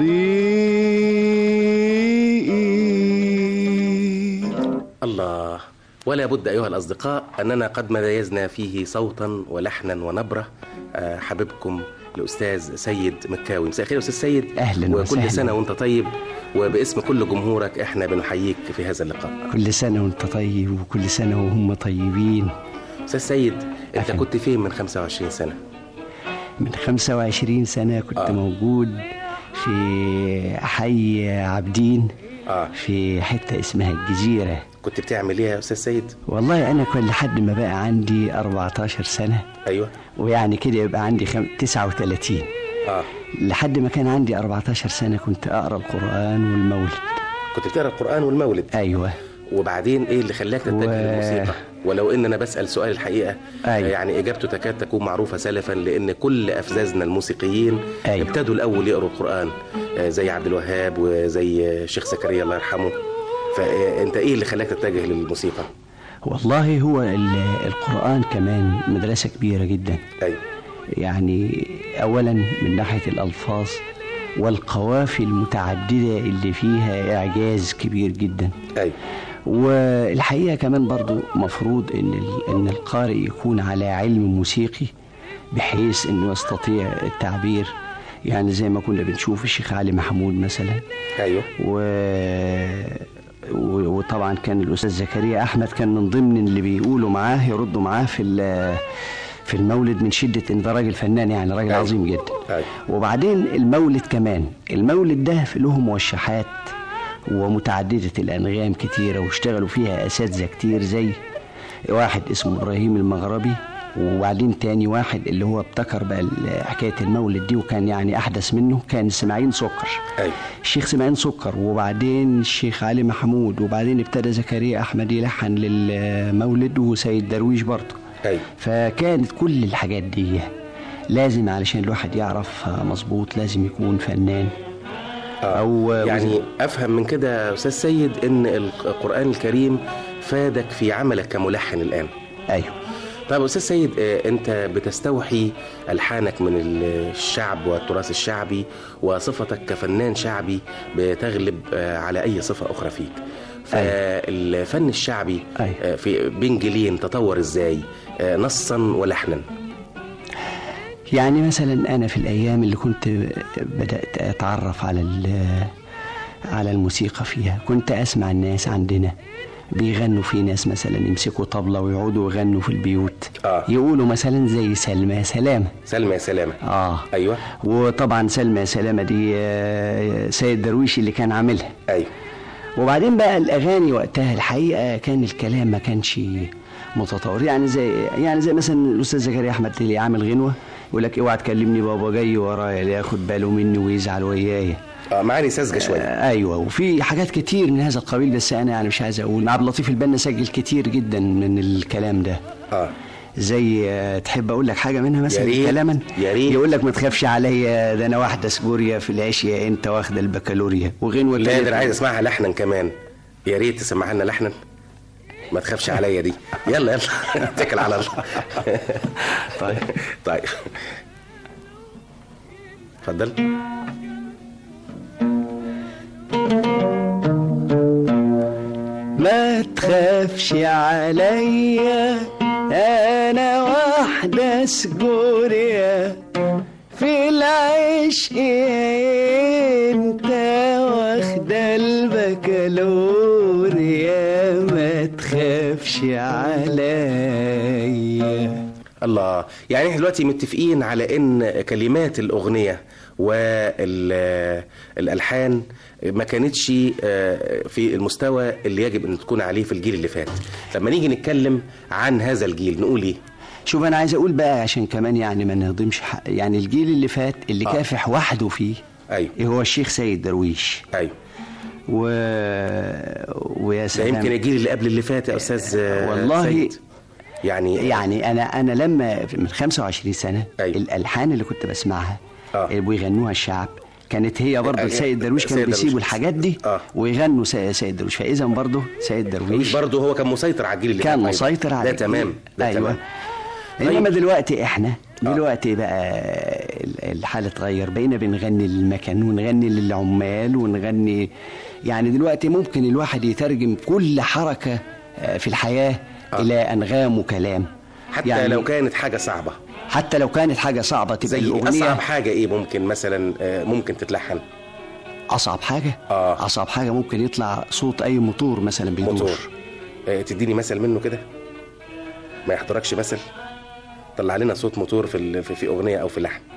صديقي الله ولا بد أيها الأصدقاء أننا قد ميزنا فيه صوتا ولحنا ونبرة آه، حبيبكم الأستاذ سيد مكاوي مساء الخير يا أستاذ سيد أهلاً وكل وسهلاً. سنة وأنت طيب وباسم كل جمهورك إحنا بنحييك في هذا اللقاء كل سنة وانت طيب وكل سنة وهم طيبين أستاذ سيد أنت كنت فين من 25 سنة من 25 سنة كنت آه. موجود في حي عابدين آه. في حتة اسمها الجزيرة كنت بتعمل إيه يا أستاذ سيد والله أنا كل لحد ما بقى عندي 14 سنة أيوه ويعني كده يبقى عندي خم... 39 آه لحد ما كان عندي 14 سنة كنت أقرأ القرآن والمولد كنت بتقرأ القرآن والمولد أيوه وبعدين إيه اللي خلاك تتجه و- للموسيقى ولو إن أنا بسأل سؤال الحقيقة أيوة. يعني إجابته تكاد تكون معروفة سلفا لأن كل أفزازنا الموسيقيين أيوة. ابتدوا الأول يقروا القرآن آه، زي عبد الوهاب وزي الشيخ زكريا الله يرحمه فأنت إيه اللي خلاك تتجه للموسيقى؟ والله هو ال- القرآن كمان مدرسة كبيرة جدا أيوة. يعني أولا من ناحية الألفاظ والقوافي المتعددة اللي فيها إعجاز كبير جدا أيوة. والحقيقة كمان برضو مفروض إن, ال- إن القارئ يكون على علم موسيقي بحيث إنه يستطيع التعبير يعني زي ما كنا بنشوف الشيخ علي محمود مثلا أيوه و... و- وطبعا كان الاستاذ زكريا احمد كان من ضمن اللي بيقولوا معاه يردوا معاه في ال- في المولد من شده ان ده راجل فنان يعني راجل عظيم جدا وبعدين المولد كمان المولد ده في له موشحات ومتعدده الانغام كتيره واشتغلوا فيها اساتذه كتير زي واحد اسمه ابراهيم المغربي وبعدين تاني واحد اللي هو ابتكر بقى ال- حكايه المولد دي وكان يعني احدث منه كان اسماعيل سكر أيوة. الشيخ اسماعيل سكر وبعدين الشيخ علي محمود وبعدين ابتدى زكريا احمد يلحن للمولد وسيد درويش برضه أيوة. فكانت كل الحاجات دي لازم علشان الواحد يعرف مظبوط لازم يكون فنان أو يعني أفهم من كده يا أستاذ سيد إن القرآن الكريم فادك في عملك كملحن الآن أيوه طيب أستاذ سيد آه، أنت بتستوحي ألحانك من الشعب والتراث الشعبي وصفتك كفنان شعبي بتغلب آه، على أي صفة أخرى فيك فالفن الشعبي آه، في بين جيلين تطور إزاي آه، نصا ولحنا يعني مثلا انا في الايام اللي كنت بدات اتعرف على ال- على الموسيقى فيها كنت أسمع الناس عندنا بيغنوا في ناس مثلا يمسكوا طبلة ويقعدوا يغنوا في البيوت آه. يقولوا مثلا زي سلمى يا سلامة سلمى يا سلامة اه ايوه وطبعا سلمى يا سلامة دي آه، سيد درويش اللي كان عاملها ايوه وبعدين بقى الاغاني وقتها الحقيقه كان الكلام ما كانش متطور يعني زي يعني زي مثلا الاستاذ زكريا احمد اللي عامل غنوه يقول لك اوعى تكلمني بابا جاي ورايا لا ياخد باله مني ويزعل ويايا اه معاني ساذجه شويه آه ايوه وفي حاجات كتير من هذا القبيل بس انا يعني مش عايز اقول عبد اللطيف البنا سجل كتير جدا من الكلام ده اه زي آه، تحب اقول لك حاجه منها مثلا يا ريت، كلاما يا ريت. يقول لك ما تخافش عليا ده انا واحده سجوريا في العشيه انت واخده البكالوريا وغنوه لا تالت- ده انا عايز اسمعها لحنا كمان يا ريت تسمعها لنا لحنا ما تخافش عليا دي يلا يلا اتكل على الله طيب طيب اتفضل ما تخافش عليا انا واحدة سجوريا في العشق انت واخدة البكالوريا ما تخافش عليا الله يعني احنا دلوقتي متفقين على ان كلمات الاغنيه والالحان ما كانتش آه، في المستوى اللي يجب ان تكون عليه في الجيل اللي فات لما نيجي نتكلم عن هذا الجيل نقول ايه شوف انا عايز اقول بقى عشان كمان يعني ما نهضمش حق يعني الجيل اللي فات اللي آه. كافح وحده فيه ايوه هو الشيخ سيد درويش ايوه و... ويا ده سلام يمكن الجيل اللي قبل اللي فات يا استاذ آه، والله سيد. يعني يعني انا انا لما من 25 سنه أيوة. الالحان اللي كنت بسمعها آه. اللي بيغنوها الشعب كانت هي برضه آه، سيد درويش كانوا سيد درويش. بيسيبوا الحاجات دي آه. ويغنوا سي- سيد درويش فاذا برضه سيد درويش برضه هو كان مسيطر على الجيل اللي كان فات مسيطر على ده الجيل. تمام ده أيوة. تمام انما دلوقتي احنا دلوقتي بقى ال- الحال اتغير بقينا بنغني للمكن ونغني للعمال ونغني يعني دلوقتي ممكن الواحد يترجم كل حركه آه، في الحياه الى انغام وكلام حتى يعني لو كانت حاجه صعبه حتى لو كانت حاجه صعبه تبقى زي الاغنيه اصعب حاجه ايه ممكن مثلا آه، ممكن تتلحن اصعب حاجه آه. اصعب حاجه ممكن يطلع صوت اي موتور مثلا بيدور موتور آه، تديني مثل منه كده ما يحضركش مثل طلع لنا صوت موتور في ال- في, في اغنيه او في لحن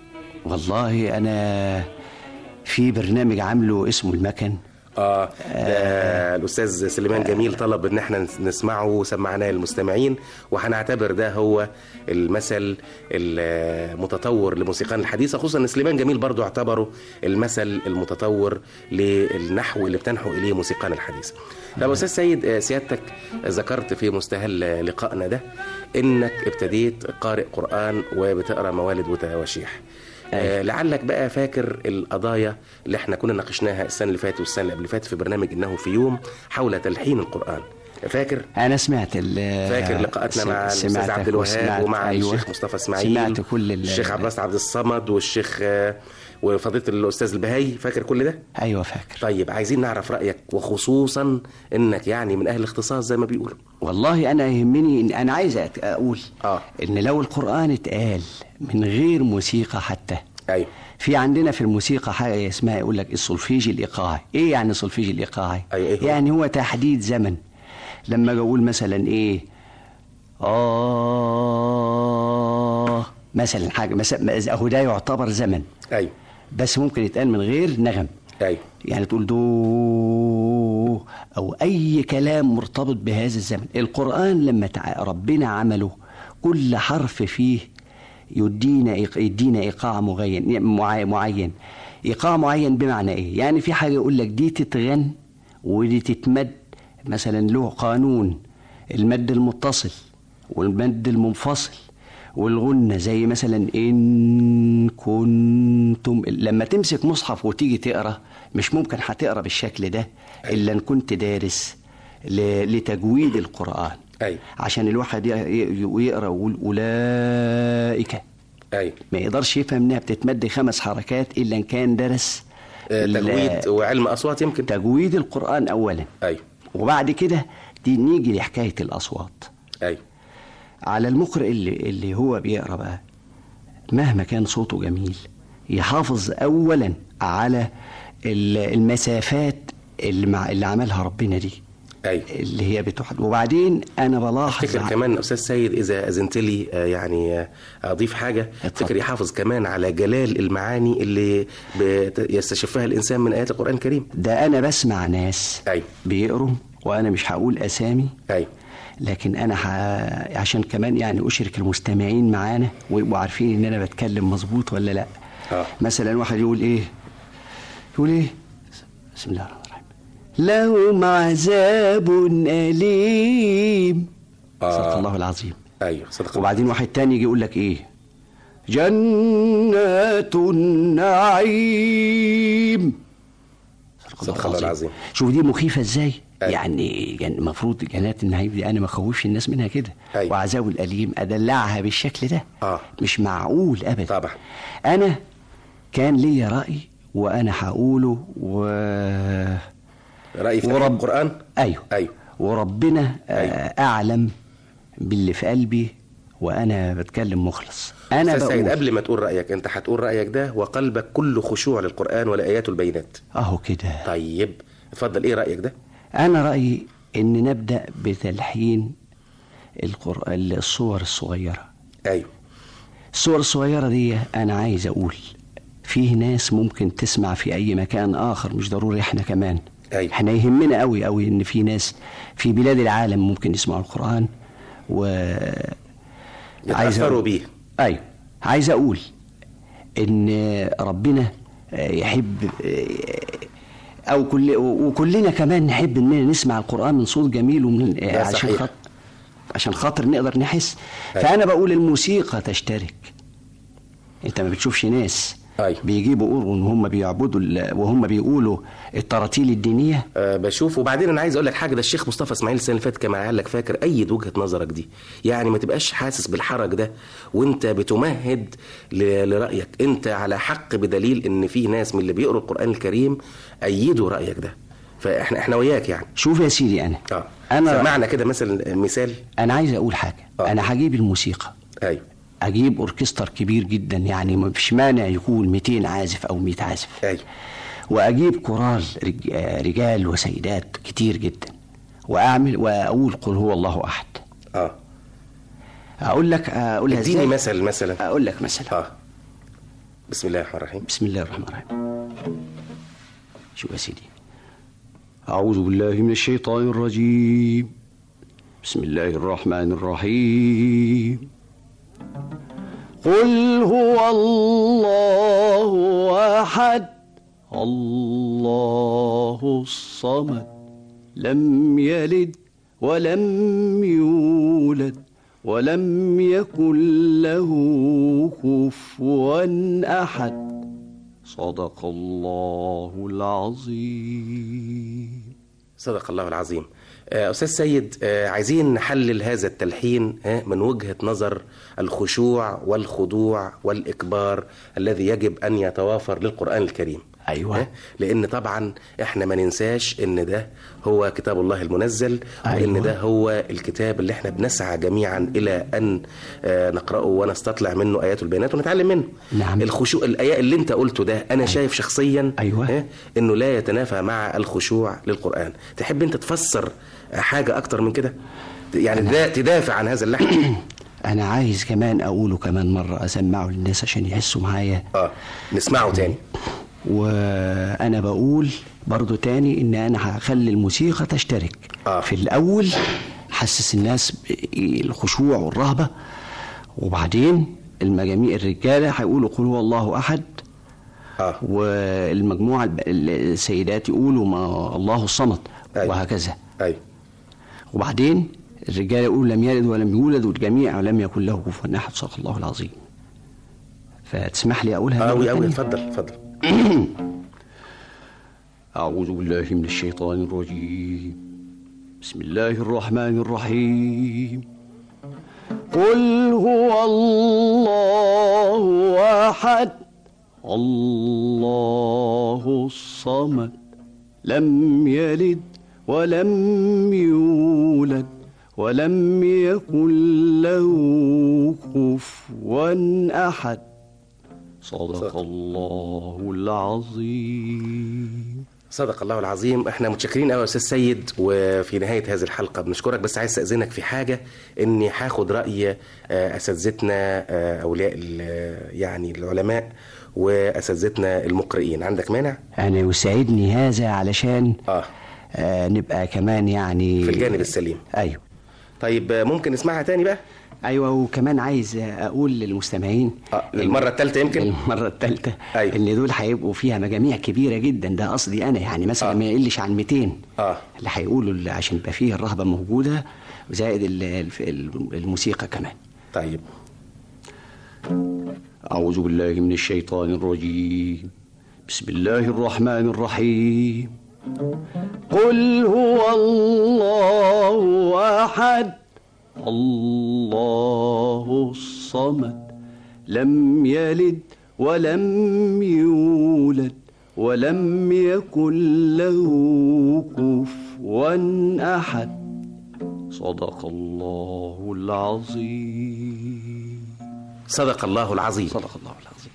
والله انا في برنامج عامله اسمه المكن اه ده الاستاذ سليمان جميل طلب ان احنا نس- نسمعه وسمعناه للمستمعين وهنعتبر ده هو المثل المتطور لموسيقان الحديثه خصوصا ان سليمان جميل برضو اعتبره المثل المتطور للنحو اللي بتنحو اليه موسيقان الحديثه طب استاذ سيد آه، سيادتك ذكرت في مستهل لقائنا ده انك ابتديت قارئ قران وبتقرا موالد وتواشيح آه لعلك بقى فاكر القضايا اللي احنا كنا ناقشناها السنه اللي فاتت والسنه اللي قبل اللي فاتت في برنامج انه في يوم حول تلحين القران فاكر انا سمعت ال فاكر لقاءاتنا س- مع الاستاذ سمعتك عبد الوهاب وسمعت- ومع أيوة. الشيخ مصطفى اسماعيل سمعت كل ال- الشيخ عبد الباسط عبد الصمد والشيخ آه، وفضيله الاستاذ البهي فاكر كل ده ايوه فاكر طيب عايزين نعرف رايك وخصوصا انك يعني من اهل الاختصاص زي ما بيقولوا والله انا يهمني إن انا عايز أت- اقول آه. ان لو القران اتقال من غير موسيقى حتى ايوه في عندنا في الموسيقى حاجه اسمها يقول لك السولفيج الايقاعي ايه يعني السولفيج الايقاعي أيوة إيه هو؟ يعني هو تحديد زمن لما أجي اقول مثلا ايه اه مثلا حاجه مثلا اهو ده يعتبر زمن ايوه بس ممكن يتقال من غير نغم ايوه يعني تقول دو او اي كلام مرتبط بهذا الزمن القران لما تع- ربنا عمله كل حرف فيه يدينا إيق- يدينا ايقاع معين معي- معين ايقاع معين بمعنى ايه يعني في حاجه يقول لك دي تتغن ودي تتمد مثلا له قانون المد المتصل والمد المنفصل والغنة زي مثلا إن كنتم لما تمسك مصحف وتيجي تقرأ مش ممكن هتقرأ بالشكل ده إلا إن كنت دارس ل- لتجويد القرآن أيوة. عشان الواحد ي- ي- يقرأ ويقول أولئك أيوة. ما يقدرش يفهم إنها بتتمد خمس حركات إلا إن كان درس آه، ال- تجويد وعلم اصوات يمكن تجويد القرآن أولا ايوه وبعد كده دي نيجي لحكاية الأصوات ايوه على المقرئ اللي, اللي هو بيقرا بقى مهما كان صوته جميل يحافظ اولا على ال- المسافات اللي, مع اللي عملها ربنا دي ايوه اللي هي بتوحد وبعدين انا بلاحظ افتكر كمان استاذ سيد اذا اذنت لي آه، يعني آه، اضيف حاجه افتكر يحافظ كمان على جلال المعاني اللي بت- يستشفها الانسان من ايات القران الكريم ده انا بسمع ناس أيوة. بيقروا وانا مش هقول اسامي ايوه لكن انا ح... عشان كمان يعني اشرك المستمعين معانا ويبقوا عارفين ان انا بتكلم مظبوط ولا لا آه. مثلا واحد يقول ايه يقول ايه بسم الله الرحمن الرحيم لهم عذاب أليم صدق الله العظيم ايوه صدق وبعدين واحد تاني يجي يقول لك ايه جنات النعيم صدق الله العظيم شوف دي مخيفة ازاي يعني يعني المفروض جنات النعيم دي انا ما اخوفش الناس منها كده أيوة. وعذاب الاليم ادلعها بالشكل ده اه مش معقول ابدا طبعا انا كان ليا راي وانا هقوله و راي في ورب... القران ايوه ايوه وربنا أيوة. اعلم باللي في قلبي وانا بتكلم مخلص انا استاذ سيد بقول قبل ما تقول رايك انت هتقول رايك ده وقلبك كله خشوع للقران ولاياته البينات اهو كده طيب اتفضل ايه رايك ده انا رايي ان نبدا بتلحين القران الصور الصغيره ايوه الصور الصغيره دي انا عايز اقول فيه ناس ممكن تسمع في اي مكان اخر مش ضروري احنا كمان أيوة. احنا يهمنا قوي قوي ان في ناس في بلاد العالم ممكن يسمعوا القران و عايز يتاثروا أقول- بيه ايوه عايز اقول ان ربنا يحب او كل وكلنا كمان نحب اننا نسمع القران من صوت جميل ومن ده عشان صحيح. خاطر عشان خاطر نقدر نحس أيوة. فانا بقول الموسيقى تشترك انت ما بتشوفش ناس أيوة. بيجيبوا قرن وهم بيعبدوا ال- وهم بيقولوا التراتيل الدينيه أه بشوف وبعدين انا عايز اقول لك حاجه ده الشيخ مصطفى اسماعيل السنه اللي فاتت كان قال لك فاكر ايد وجهه نظرك دي يعني ما تبقاش حاسس بالحرج ده وانت بتمهد ل- لرايك انت على حق بدليل ان في ناس من اللي بيقروا القران الكريم ايدوا رايك ده فاحنا احنا وياك يعني شوف يا سيدي انا اه أنا- سمعنا كده مثلا مثال انا عايز اقول حاجه انا هجيب الموسيقى ايوه اجيب اوركستر كبير جدا يعني ما فيش مانع يكون 200 عازف او 100 عازف ايوه واجيب كورال رج- آه، رجال وسيدات كتير جدا واعمل واقول قل هو الله احد اه اقول لك اقولها اديني ازاي مثل مثلا اقول لك مثلا اه بسم الله الرحمن الرحيم بسم الله الرحمن الرحيم شوف يا سيدي أعوذ بالله من الشيطان الرجيم بسم الله الرحمن الرحيم قل هو الله أحد الله الصمد لم يلد ولم يولد ولم يكن له كفوا أحد صدق الله العظيم صدق الله العظيم آه، أستاذ سيد آه، عايزين نحلل هذا التلحين ها، من وجهة نظر الخشوع والخضوع والإكبار الذي يجب أن يتوافر للقرآن الكريم أيوة لأن طبعا إحنا ما ننساش إن ده هو كتاب الله المنزل وإن أيوة. ده هو الكتاب اللي إحنا بنسعى جميعا إلى أن آه، نقرأه ونستطلع منه آيات البيانات ونتعلم منه نعم. الخشوع الآيات اللي أنت قلته ده أنا شايف شخصيا أيوة. إنه لا يتنافى مع الخشوع للقرآن تحب أنت تفسر حاجة أكتر من كده يعني دا تدافع عن هذا اللحن أنا عايز كمان أقوله كمان مرة أسمعه للناس عشان يحسوا معايا آه نسمعه تاني وأنا بقول برضو تاني إن أنا هخلي الموسيقى تشترك آه. في الأول حسس الناس بالخشوع والرهبة وبعدين المجاميع الرجالة هيقولوا قل هو الله أحد آه. والمجموعة الب- السيدات يقولوا ما الله الصمد أيوة. وهكذا أيوة. وبعدين الرجال يقول لم يلد ولم يولد والجميع ولم يكن له كفوا احد صدق الله العظيم فتسمح لي اقولها أوي مرة أوي تانية؟ اتفضل اتفضل أعوذ بالله من الشيطان الرجيم بسم الله الرحمن الرحيم قل هو الله أحد الله الصمد لم يلد ولم يولد ولم يكن له كفوا أحد صدق الله العظيم صدق الله العظيم احنا متشكرين قوي يا استاذ سيد وفي نهايه هذه الحلقه بنشكرك بس عايز استاذنك في حاجه اني هاخد راي آه، اساتذتنا آه، اولياء ال- يعني العلماء واساتذتنا المقرئين عندك مانع أنا يسعدني هذا علشان آه. آه نبقى كمان يعني في الجانب السليم أيوه طيب آه، ممكن نسمعها تاني بقى أيوه وكمان عايز أقول للمستمعين آه، للمرة الثالثة يمكن المرة الثالثة أيوة. إن دول هيبقوا فيها مجاميع كبيرة جدا ده قصدي أنا يعني مثلا ما يقلش عن 200 اه اللي هيقولوا اللي عشان يبقى فيه الرهبة موجودة زائد ال- الف- الموسيقى كمان طيب أعوذ بالله من الشيطان الرجيم بسم الله الرحمن الرحيم قل هو الله أحد الله الصمد لم يلد ولم يولد ولم يكن له كفوا أحد صدق الله العظيم صدق الله العظيم صدق الله العظيم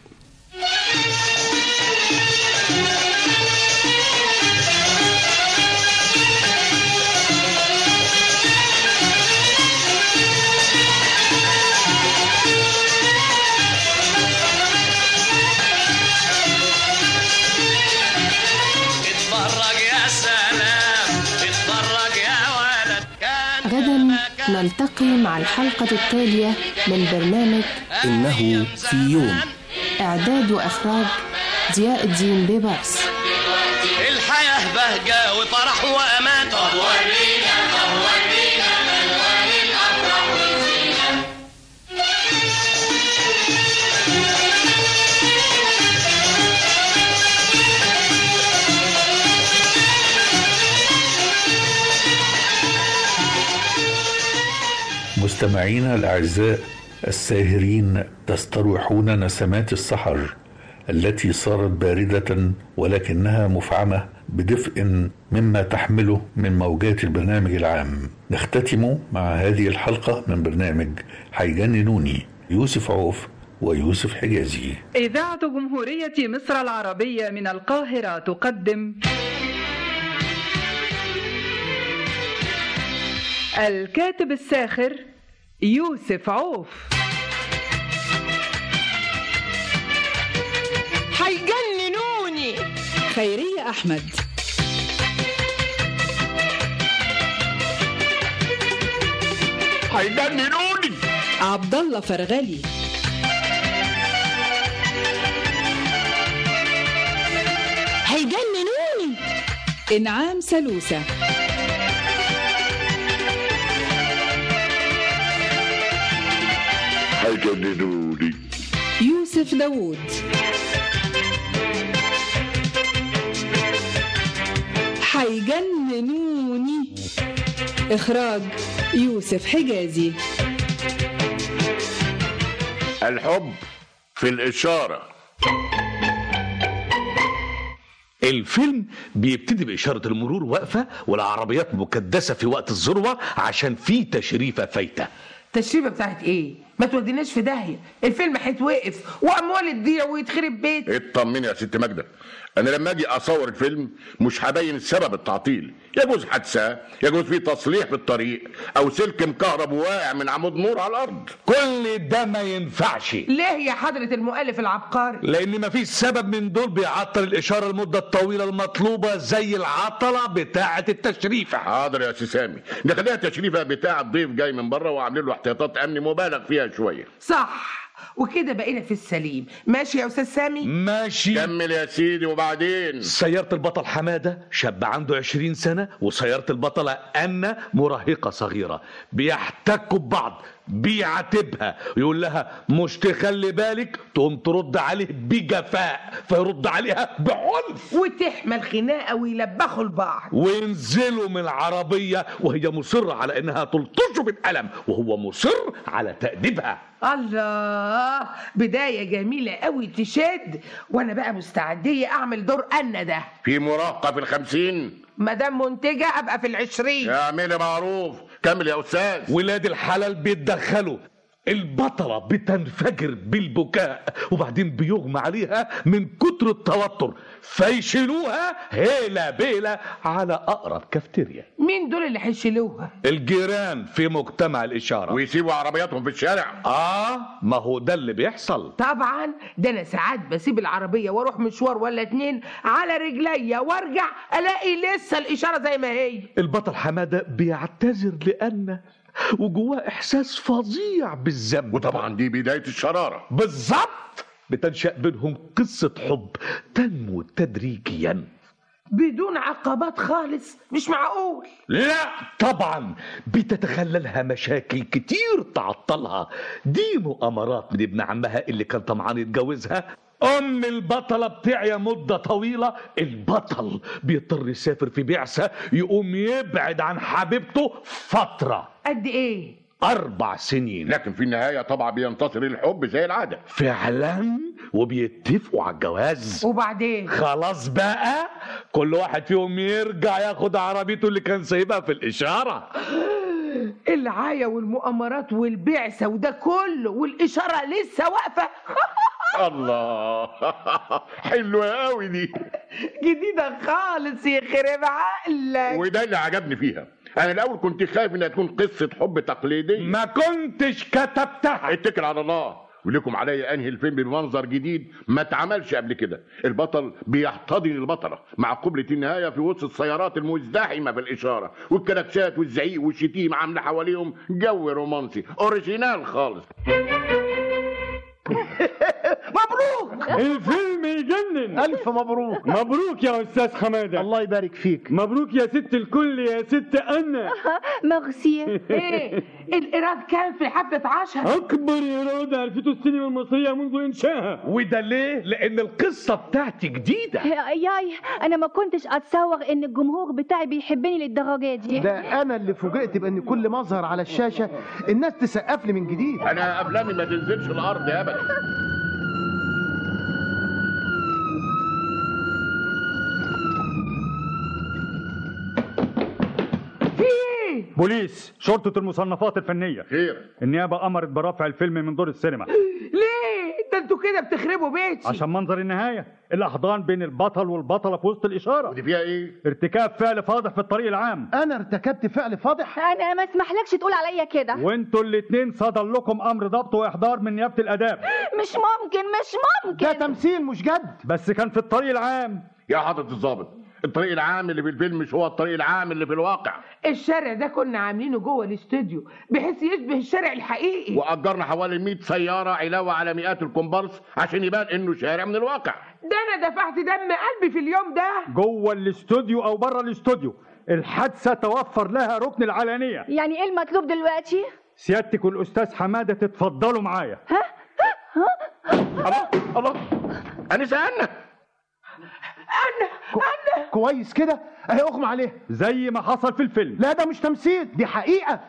اتفرج يا سلام اتفرج يا ولد غدا نلتقي مع الحلقة التالية من برنامج إنه في يوم إعداد وإخراج ضياء الدين بيبرس الحياة بهجة وفرح وأمان طب ورينا طب ورينا ألوان الأفراح والزينة مستمعينا الأعزاء الساهرين تستروحون نسمات السحر التي صارت باردة ولكنها مفعمة بدفء مما تحمله من موجات البرنامج العام نختتم مع هذه الحلقة من برنامج هيجننوني يوسف عوف ويوسف حجازي إذاعة جمهورية مصر العربية من القاهرة تقدم الكاتب الساخر يوسف عوف هيجننوني خيرية أحمد هيجننوني عبد الله فرغلي هيجننوني إنعام سلوسة هيجننوني يوسف داوود هيجننوني إخراج يوسف حجازي الحب في الإشارة الفيلم بيبتدي بإشارة المرور واقفة والعربيات مكدسة في وقت الذروة عشان في تشريفة فايتة التشريفه بتاعت ايه ما توديناش في داهيه الفيلم هيتوقف واموال تضيع ويتخرب بيت اطمني يا ست ماجدة انا لما اجي اصور الفيلم مش هبين سبب التعطيل يجوز حادثه يجوز في تصليح في الطريق او سلك مكهرب واقع من عمود نور على الارض كل ده ما ينفعش ليه يا حضره المؤلف العبقري لأن مفيش سبب من دول بيعطل الإشارة المدة الطويلة المطلوبة زي العطلة بتاعة التشريفة حاضر يا سي سامي نخليها تشريفه بتاع الضيف جاي من بره وعاملين له احتياطات امن مبالغ فيها شويه صح وكده بقينا في السليم ماشي يا استاذ سامي ماشي كمل يا سيدي وبعدين سيارة البطل حمادة شاب عنده عشرين سنة وسيارة البطلة أنا مراهقة صغيرة بيحتكوا ببعض بيعاتبها ويقول لها مش تخلي بالك تقوم ترد عليه بجفاء فيرد عليها بعنف وتحمل خناقه ويلبخوا لبعض وينزلوا من العربية وهي مصرة على إنها تلطشه بالقلم وهو مصر على تأديبها الله بدايه جميله قوي تشد وانا بقى مستعديه اعمل دور انا ده في مراهقه في الخمسين مدام منتجه ابقى في العشرين اعملي معروف كمل يا استاذ ولاد الحلال بيتدخلوا البطلة بتنفجر بالبكاء وبعدين بيغمى عليها من كتر التوتر فيشيلوها هيلا بيلا على أقرب كافتيريا مين دول اللي هيشيلوها الجيران في مجتمع الإشارة ويسيبوا عربياتهم في الشارع آه ما هو ده اللي بيحصل طبعا ده انا ساعات بسيب العربيه واروح مشوار ولا اتنين على رجليا وارجع الاقي لسه الاشاره زي ما هي البطل حمادة بيعتذر لأن وجواه إحساس فظيع بالذنب وطبعا دي بداية الشرارة بالظبط بتنشأ بينهم قصة حب تنمو تدريجيا بدون عقبات خالص مش معقول لا طبعا بتتخللها مشاكل كتير تعطلها دي مؤامرات من ابن عمها اللي كان طمعان يتجوزها ام البطله بتعيا مده طويله البطل بيضطر يسافر في بعثه يقوم يبعد عن حبيبته فتره قد ايه اربع سنين لكن في النهاية طبعا بينتصر الحب زي العادة فعلا وبيتفقوا على الجواز وبعدين خلاص بقى كل واحد فيهم يرجع ياخد عربيته اللي كان سايبها في الإشارة العايه والمؤامرات والبعثه وده كله والاشاره لسه واقفه الله حلوة قوي دي جديده خالص يخرب عقلك وده اللي عجبني فيها انا الاول كنت خايف انها تكون قصة حب تقليدية ما كنتش كتبتها اتكل على الله ولكم عليا انهي الفيلم بمنظر جديد ما اتعملش قبل كده البطل بيحتضن البطله مع قبلة النهايه في وسط السيارات المزدحمه في الاشاره والكلاكسات والزعيق والشتيم عامله حواليهم جو رومانسي اوريجينال خالص مبروك الفيلم يجنن ألف مبروك مبروك يا أستاذ حمادة الله يبارك فيك مبروك يا ست الكل يا ست أنا ميرسي ايه الايراد كان في حبه عشرة أكبر إيراد عرفته السينما المصرية منذ إنشائها وده ليه؟ لأن القصة بتاعتي جديدة ياي انا ما كنتش اتصور ان الجمهور بتاعي بيحبني للدرجه دي ده أنا اللي فوجئت بأن كل ما أظهر على الشاشة الناس تسقف لي من جديد انا افلامي ما تنزلش الارض ابدا في ايه بوليس شرطة المصنفات الفنية خير النيابة أمرت برفع الفيلم من دور السينما ليه ده انتوا كده بتخربوا بيتي عشان منظر النهاية الأحضان بين البطل والبطلة في وسط الإشارة ودي فيها ايه ارتكاب فعل فاضح في الطريق العام أنا ارتكبت فعل فاضح انا ما اسمحلكش تقول عليا كده وانتوا الاتنين صدر لكم أمر ضبط وإحضار من نيابة الآداب مش ممكن مش ممكن ده تمثيل مش جد بس كان في الطريق العام يا حضرة الضابط الطريق العام اللي في الفيلم مش هو الطريق العام اللي في الواقع الشارع ده كنا عاملينه جوه الاستوديو بحيث يشبه الشارع الحقيقي واجرنا حوالي 100 سياره علاوه على مئات الكومبارس عشان يبان انه شارع من الواقع ده انا دفعت دم قلبي في اليوم ده جوه الاستوديو أو بره الاستوديو الحادثة توفر لها ركن العلانية يعني ايه المطلوب دلوقتي سيادتك والأستاذ حمادة تتفضلوا معايا الله الله انا سالنا كويس كده أهي أغمى عليه زي ما حصل في الفيلم لا ده مش تمثيل دي حقيقة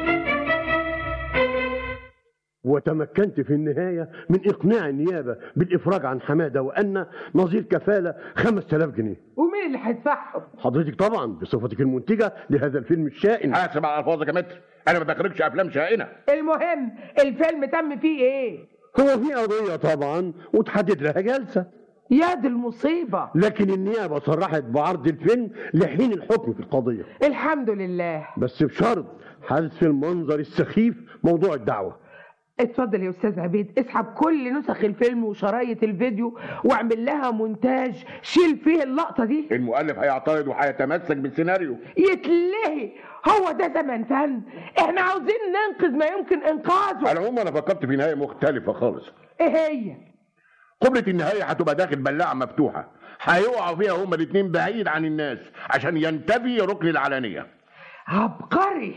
وتمكنت في النهاية من إقناع النيابة بالإفراج عن حمادة وأن نظير كفالة 5000 جنيه ومين اللي هيدفعهم حضرتك طبعا بصفتك المنتجة لهذا الفيلم الشائن حاسب على الفاظك يا متر انا ما بخرجش افلام شائنه المهم الفيلم تم فيه ايه هو في قضية طبعا وتحدد لها جلسة يا دي المصيبة لكن النيابة صرحت بعرض الفيلم لحين الحكم في القضية الحمد لله بس بشرط حذف المنظر السخيف موضوع الدعوة اتفضل يا استاذ عبيد اسحب كل نسخ الفيلم وشرايط الفيديو واعمل لها مونتاج شيل فيه اللقطة دي المؤلف هيعترض وهيتمسك بالسيناريو يتلهي هو ده زمن فن احنا عاوزين ننقذ ما يمكن انقاذه على العموم انا فكرت في نهايه مختلفه خالص ايه هي قبلة النهاية هتبقى داخل بلاعة مفتوحة هيقعوا فيها هما الاتنين بعيد عن الناس عشان ينتفي ركن العلانية عبقري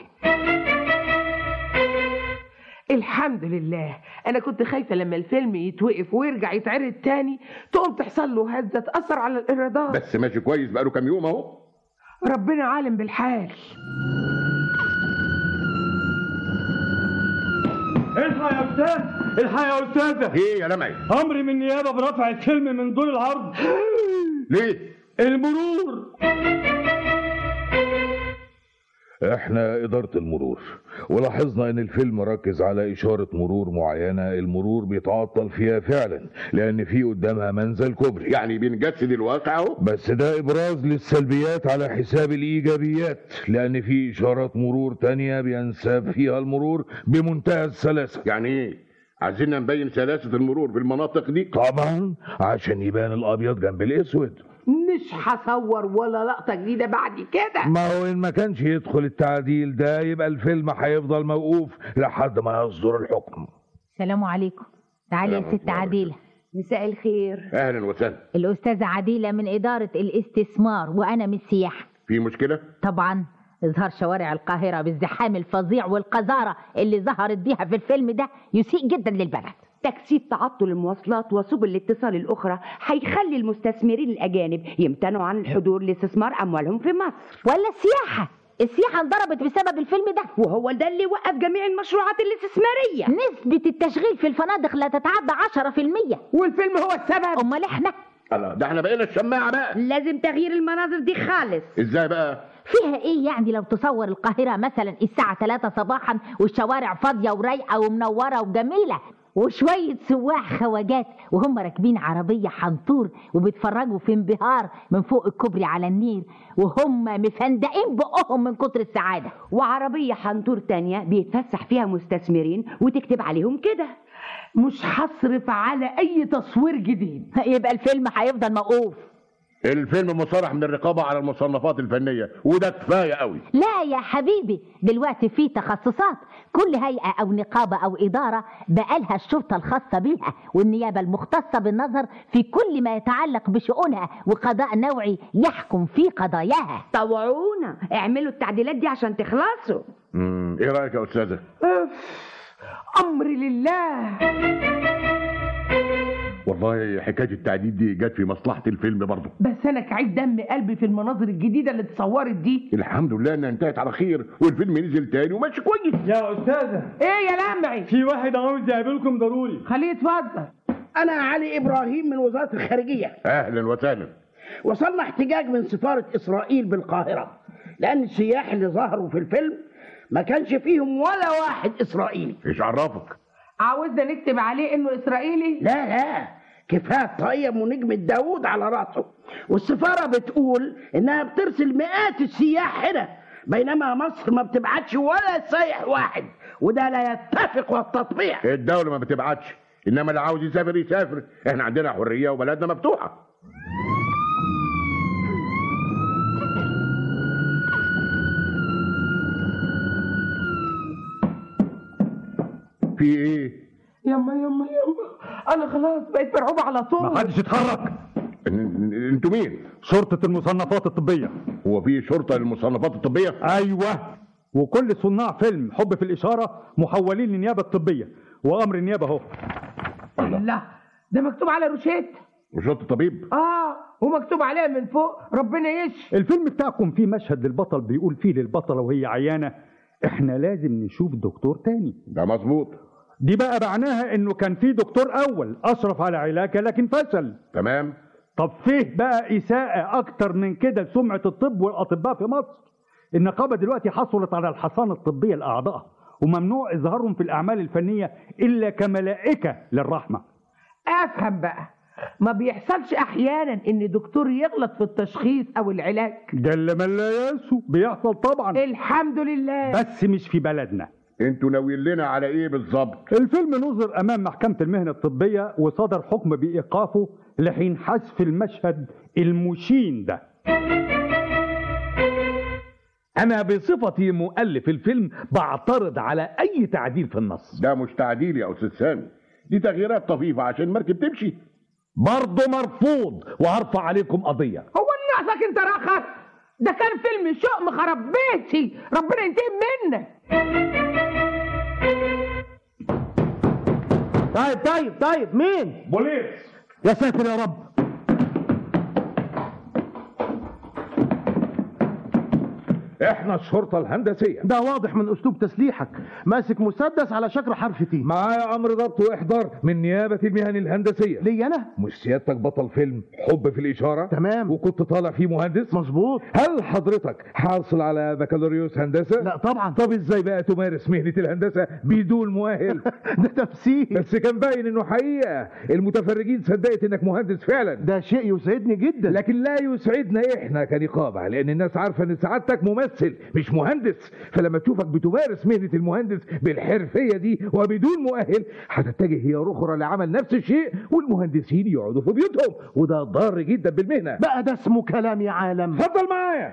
الحمد لله انا كنت خايفه لما الفيلم يتوقف ويرجع يتعرض تاني تقوم تحصل له هزه تاثر على الايرادات بس ماشي كويس بقاله كام يوم اهو ربنا عالم بالحال الحق يا أستاذ الحق يا أستاذة ايه يا لمعي أمر من النيابة برفع الفيلم من دور العرض ليه المرور احنا إدارة المرور ولاحظنا ان الفيلم ركز على إشارة مرور معينة المرور بيتعطل فيها فعلا لأن في قدامها منزل كوبري يعني بنجسد الواقع اهو بس ده إبراز للسلبيات على حساب الإيجابيات لأن في إشارات مرور تانية بينساب فيها المرور بمنتهى السلاسة يعني ايه عايزيننا نبين سلاسة المرور في المناطق دي طبعا عشان يبان الأبيض جنب الأسود مش هصور ولا لقطة جديدة بعد كده ما هو إن ما كانش يدخل التعديل ده يبقى الفيلم هيفضل موقوف لحد ما يصدر الحكم السلام عليكم تعالي يا ست عديلة مساء الخير اهلا وسهلا الأستاذة عديلة من إدارة الاستثمار وأنا من السياحة في مشكلة طبعا إظهار شوارع القاهرة بالزحام الفظيع والقذارة اللي ظهرت بيها في الفيلم ده يسيء جدا للبلد تكثيف تعطل المواصلات وسبل الاتصال الأخرى هيخلي المستثمرين الأجانب يمتنعوا عن الحضور لاستثمار أموالهم في مصر ولا السياحة السياحة انضربت بسبب الفيلم ده وهو ده اللي وقف جميع المشروعات الاستثمارية نسبة التشغيل في الفنادق لا تتعدى 10% والفيلم هو السبب أمال إحنا الله ده احنا بقينا الشماعة بقى لازم تغيير المناظر دي خالص ازاي بقى فيها ايه يعني لو تصور القاهرة مثلا الساعة 3 صباحا والشوارع فاضية ورايقة ومنورة وجميلة وشوية سواح خواجات وهم راكبين عربية حنطور وبيتفرجوا في انبهار من فوق الكوبري على النيل وهم مفندقين بقهم من كتر السعادة وعربية حنطور تانية بيتفسح فيها مستثمرين وتكتب عليهم كده مش هصرف على أي تصوير جديد يبقى الفيلم هيفضل موقوف الفيلم مصرح من الرقابة على المصنفات الفنية وده كفاية قوي لا يا حبيبي دلوقتي في تخصصات كل هيئة أو نقابة أو إدارة بقالها الشرطة الخاصة بيها والنيابة المختصة بالنظر في كل ما يتعلق بشؤونها وقضاء نوعي يحكم في قضاياها طوعونا اعملوا التعديلات دي عشان تخلصوا امم ايه رأيك يا أستاذة أمر لله والله حكاية التعديل دي جت في مصلحة الفيلم برضه بس أنا كعيب دم قلبي في المناظر الجديدة اللي اتصورت دي الحمد لله انها انتهت على خير والفيلم نزل تاني وماشي كويس يا أستاذة إيه يا لمعي في واحد عاوز يقابلكم ضروري خليه يتفضل أنا علي إبراهيم من وزارة الخارجية اهلا وسهلا وصلنا احتجاج من سفارة إسرائيل بالقاهرة لأن السياح اللي ظهروا في الفيلم ما كانش فيهم ولا واحد إسرائيلي ايش عرفك عاوزنا نكتب عليه إنه إسرائيلي لا لا كفاية طيب ونجم داوود على راسه والسفارة بتقول إنها بترسل مئات السياح هنا بينما مصر ما بتبعتش ولا سايح واحد وده لا يتفق والتطبيع الدولة ما بتبعتش انما اللي عاوز يسافر يسافر احنا عندنا حرية وبلدنا مفتوحة في ايه يما يما يما أنا خلاص بقيت مرعوبة على طول ما حدش يتحرك إن- إن- انتوا مين شرطة المصنفات الطبية هو في شرطة للمصنفات الطبية أيوة وكل صناع فيلم حب في الإشارة محولين للنيابة الطبية وأمر النيابة أهو لا ده مكتوب على روشيت وشرطة طبيب اه ومكتوب عليها من فوق ربنا يشفي الفيلم بتاعكم فيه مشهد للبطل بيقول فيه للبطلة وهي عيانة احنا لازم نشوف دكتور تاني ده مظبوط دي بقى معناها انه كان في دكتور اول اشرف على علاجها لكن فشل تمام طب فيه بقى اساءة اكتر من كده لسمعة الطب والاطباء في مصر النقابة دلوقتي حصلت على الحصانة الطبية لاعضائها وممنوع اظهارهم في الاعمال الفنية الا كملائكة للرحمة افهم بقى ما بيحصلش احيانا ان دكتور يغلط في التشخيص او العلاج جل من لا ينسو بيحصل طبعا الحمد لله بس مش في بلدنا انتوا ناويين لنا على ايه بالظبط الفيلم نظر امام محكمة المهنة الطبية وصدر حكم بايقافه لحين حذف المشهد المشين ده أنا بصفتي مؤلف الفيلم بعترض على أي تعديل في النص ده مش تعديل يا استاذ سامي دي تغييرات طفيفة عشان المركب تمشي برضه مرفوض وهرفع عليكم قضية هو ناقصك انت رخص ده كان فيلم شؤم خرب بيتي ربنا ينتقم منك طيب طيب طيب مين بوليس يا ساتر يا رب احنا الشرطه الهندسيه ده واضح من اسلوب تسليحك ماسك مسدس على شكل حرف تي معايا امر ضبط واحضار من نيابه المهن الهندسيه لي انا مش سيادتك بطل فيلم حب في الاشاره تمام وكنت طالع فيه مهندس مظبوط هل حضرتك حاصل على بكالوريوس هندسه لا طبعا طب ازاي بقى تمارس مهنه الهندسه بدون مؤهل ده تفسير بس كان باين انه حقيقه المتفرجين صدقت انك مهندس فعلا ده شيء يسعدني جدا لكن لا يسعدنا احنا كنقابه لان الناس عارفه ان سعادتك ممثل مش مهندس فلما تشوفك بتمارس مهنه المهندس بالحرفيه دي وبدون مؤهل هتتجه هي اخرى لعمل نفس الشيء والمهندسين يقعدوا في بيوتهم وده ضار جدا بالمهنه بقى ده اسمه كلام يا عالم اتفضل معايا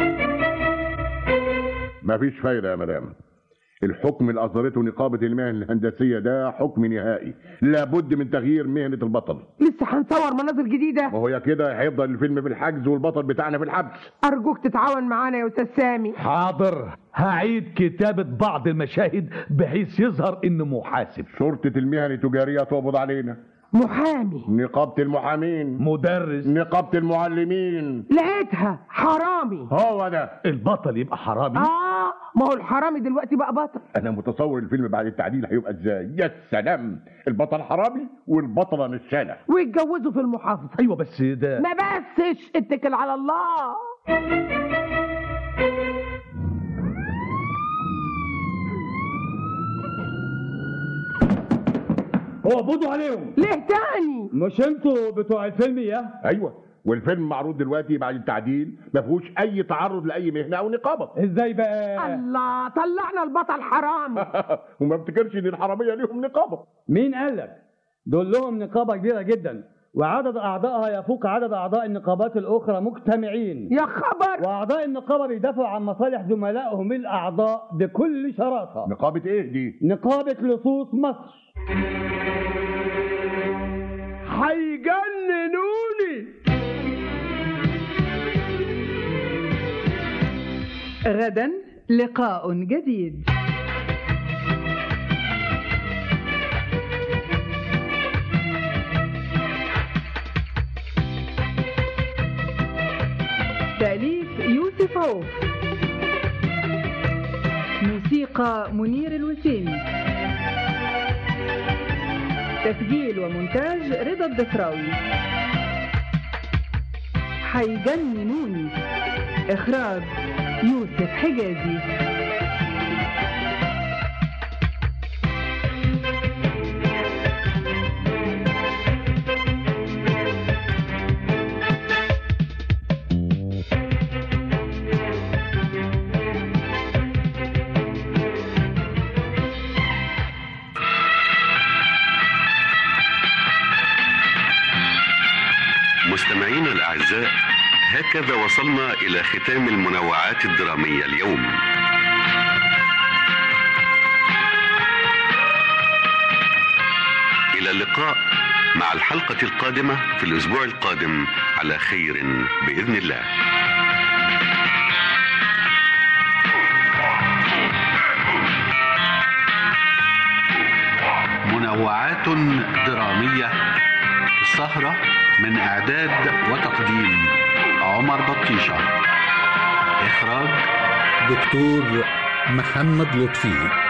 مفيش فايدة يا مدام الحكم اللي أصدرته نقابة المهن الهندسية ده حكم نهائي لابد من تغيير مهنة البطل لسه هنصور مناظر جديدة وهو يا كده هيفضل الفيلم في الحجز والبطل بتاعنا في الحبس أرجوك تتعاون معانا يا أستاذ سامي حاضر هعيد كتابة بعض المشاهد بحيث يظهر إنه محاسب شرطة المهن التجارية تقبض علينا محامي نقابة المحامين مدرس نقابة المعلمين لقيتها حرامي هو ده البطل يبقى حرامي آه ما هو الحرامي دلوقتي بقى بطل أنا متصور الفيلم بعد التعديل هيبقى إزاي يا سلام البطل حرامي والبطلة نشالة ويتجوزوا في المحافظة أيوة بس ده ما بسش اتكل على الله اقبضوا عليهم ليه تاني مش انتوا بتوع الفيلم يا أيوة والفيلم معروض دلوقتي بعد التعديل ما فيهوش أي تعرض لأي مهنة أو نقابة ازاي بقى الله طلعنا البطل حرامي وما افتكرش إن الحرامية ليهم نقابة مين قال لك دول لهم نقابه كبيره جدا وعدد اعضائها يفوق عدد اعضاء النقابات الاخرى مجتمعين يا خبر واعضاء النقابه بيدافعوا عن مصالح زملائهم الاعضاء بكل شراسه نقابة إيه دي؟ نقابه لصوص مصر هيجننوني غدا لقاء جديد تأليف يوسف عوف موسيقى منير الوسيمي تسجيل ومونتاج رضا الدفراوي حيجننوني إخراج يوسف حجازي مستمعينا الأعزاء هكذا وصلنا إلى ختام المنوعات الدرامية اليوم إلى اللقاء مع الحلقة القادمة في الأسبوع القادم على خير بإذن الله منوعات درامية السهرة من إعداد وتقديم عمر بطيشة إخراج دكتور محمد لطفي